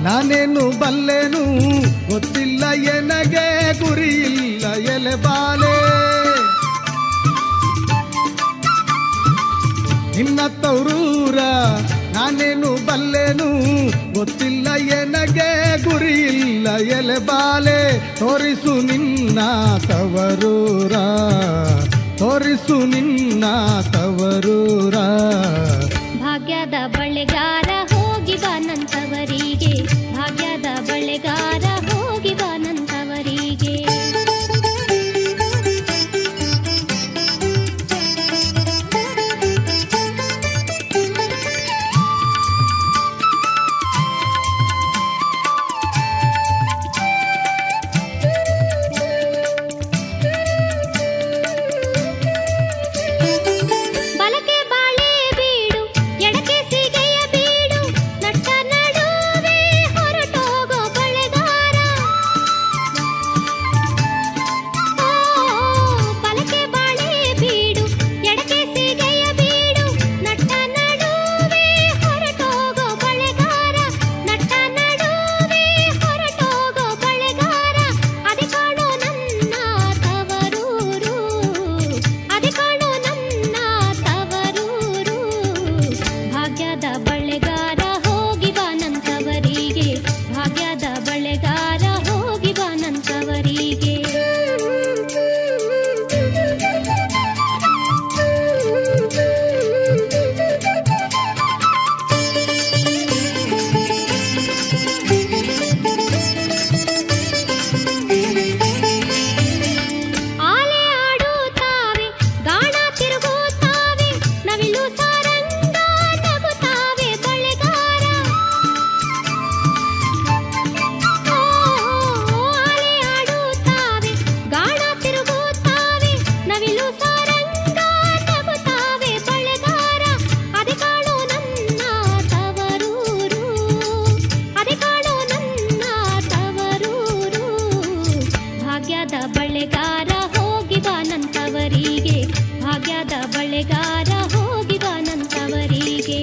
ನಾನೇನು ಬಲ್ಲೆನು ಗೊತ್ತಿಲ್ಲ ಎನಗೆ ಗುರಿ ಇಲ್ಲ ಎಲೆ ಬಾಲೆ ನಿನ್ನ ತೌರೂರ ನಾನೇನು ಬಲ್ಲೆನು ಗೊತ್ತಿಲ್ಲ ಎನಗೆ ಗುರಿ ಇಲ್ಲ ಎಲೆ ಬಾಲೆ ತೋರಿಸು ನಿನ್ನ ತವರೂರ ತೋರಿಸು ನಿನ್ನ ತವರೂರ ಭಾಗ್ಯದ ಬಳೆಗಾರ ಹೋಗಿ ಬಾನಂತವರಿಗೆ ಭಾಗ್ಯದ ಬಳೆಗಾರ ಹೋಗಿ ಬಾನಂತವರಿಗೆ ಬಲಕೆ ಬಾಳೆ ಬೀಡು ಎಡಕೆ ಸಿಗೆಯ ಬೀಡು ನಟ್ಟ ನಡುವೆ ಹೊರಟೋಗೋ ಬಳೆಗಾರ ಓ, ಬಲಕೆ ಬಾಳೆ ಬೀಡು ಎಡಕೆ ಸಿಗೆಯ ಬೀಡು ನಟ್ಟ ನಡುವೆ ಹೊರಟೋಗೋ ಬಳೆಗಾರ ನಟ್ಟ ನಡುವೆ ಹೊರಟೋಗೋ ಬಳೆಗಾರ ಅದೆ ಕಾಣೋ ನನ್ನ ತವರೂರು ಅದೆ ಕಾಣೋ ನನ್ನ ತವರೂರು ಭಾಗ್ಯದ ಬಳೆಗಾರ ಹೋಗಿ ಬಾನಂತವರಿಗೆ ಭಾಗ್ಯದ ಬಳೆಗಾರ ಹೋಗಿ ಬಾನಂತವರಿಗೆ ಆಲೆ ಆಡುತ್ತಾವೆ ಗಾಣ ತಿರುಗುತ್ತಾವೆ ನವಿಲು ಸಾರಂಗ ನಗುತ್ತಾವೆ ಬಳೆಗಾರ ಓ, ಆಲೆ ಆಡುತ್ತಾವೆ ಗಾಣ ತಿರುಗುತ್ತಾವೆ ನವಿಲು ಸಾರಂಗ ನಗುತ್ತಾವೆ ಬಳೆಗಾರ ಅದೆ ಕಾಣೋ ನನ್ನ ತವರೂರು ಅದೆ ಕಾಣೋ ನನ್ನ ತವರೂರು ಭಾಗ್ಯದ ಬಳೆಗಾರ ಹೋಗಿ ಬಾನಂತವರಿಗೆ ಭಾಗ್ಯದ ಬಳೆಗಾರ ಹೋಗಿ ಬಾನಂತವರಿಗೆ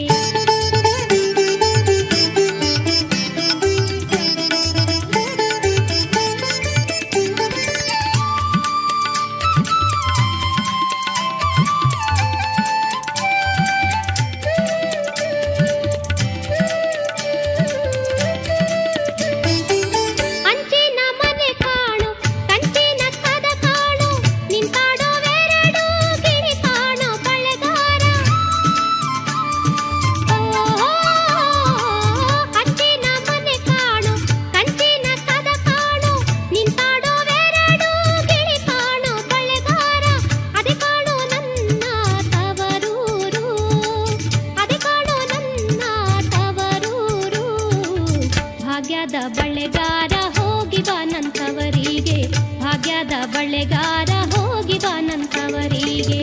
ಅಂಚಿನ ಮನೆ ಕಾಣು ಕಂಚಿನ ಕದ ಕಾಣು ನಿಂತಾಡೋವೆರಡು ಗಿಳಿ ಕಾಣು ಬಳೆಗಾರ ಓ, ಅಂಚಿನ ಮನೆ ಕಾಣು ಕಂಚಿನ ಕದ ಕಾಣು ನಿಂತಾಡೋವೆರಡು ಗಿಳಿ ಕಾಣು ಬಳೆಗಾರ ಅದೆ ಕಾಣು ನನ್ನ ತವರೂರು ಅದೆ ಕಾಣು ನನ್ನ ತವರೂರು ಭಾಗ್ಯದ ಬಳೆಗಾರ ಹೋಗಿ ಬಾನಂತವರಿಗೆ ಭಾಗ್ಯದ ಬಳೆಗಾರ ಹೋಗಿ ಬಾನಂತವರಿಗೆ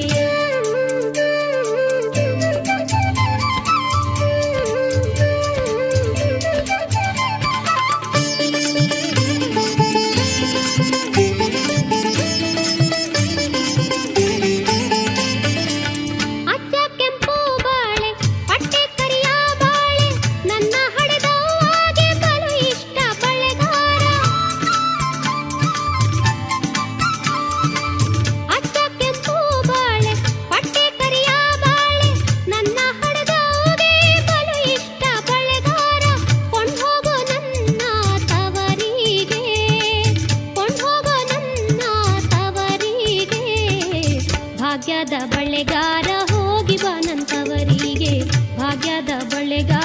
ಅಚ್ಚ ಕೆಂಪು ಬಾಳೆ ಪಟ್ಟೆ ಕರಿಯ ಬಾಳೆ ನನ್ನ ಹಡೆದವ್ವಾಗೆ ಬಲು ಇಷ್ಟ ಬಳೆಗಾರ ಅಚ್ಚ ಕೆಂಪು ಬಾಳೆ ಪಟ್ಟೆ ಕರಿಯ ಬಾಳೆ ನನ್ನ ಹಡೆದವ್ಗೆ ಬಲು ಇಷ್ಟ ಬಳೆಗಾರ ಕೊಂಡ್ಹೋಗೋ ನನ್ನ ತವರಿಗೆ ಕೊಂಡ್ಹೋಗೋ ನನ್ನ ತವರಿಗೆ ಭಾಗ್ಯದ ಬಳೆಗಾರ ಹೋಗಿ ಬಾನಂತವರಿಗೆ ಭಾಗ್ಯದ ಬಳೆಗಾರ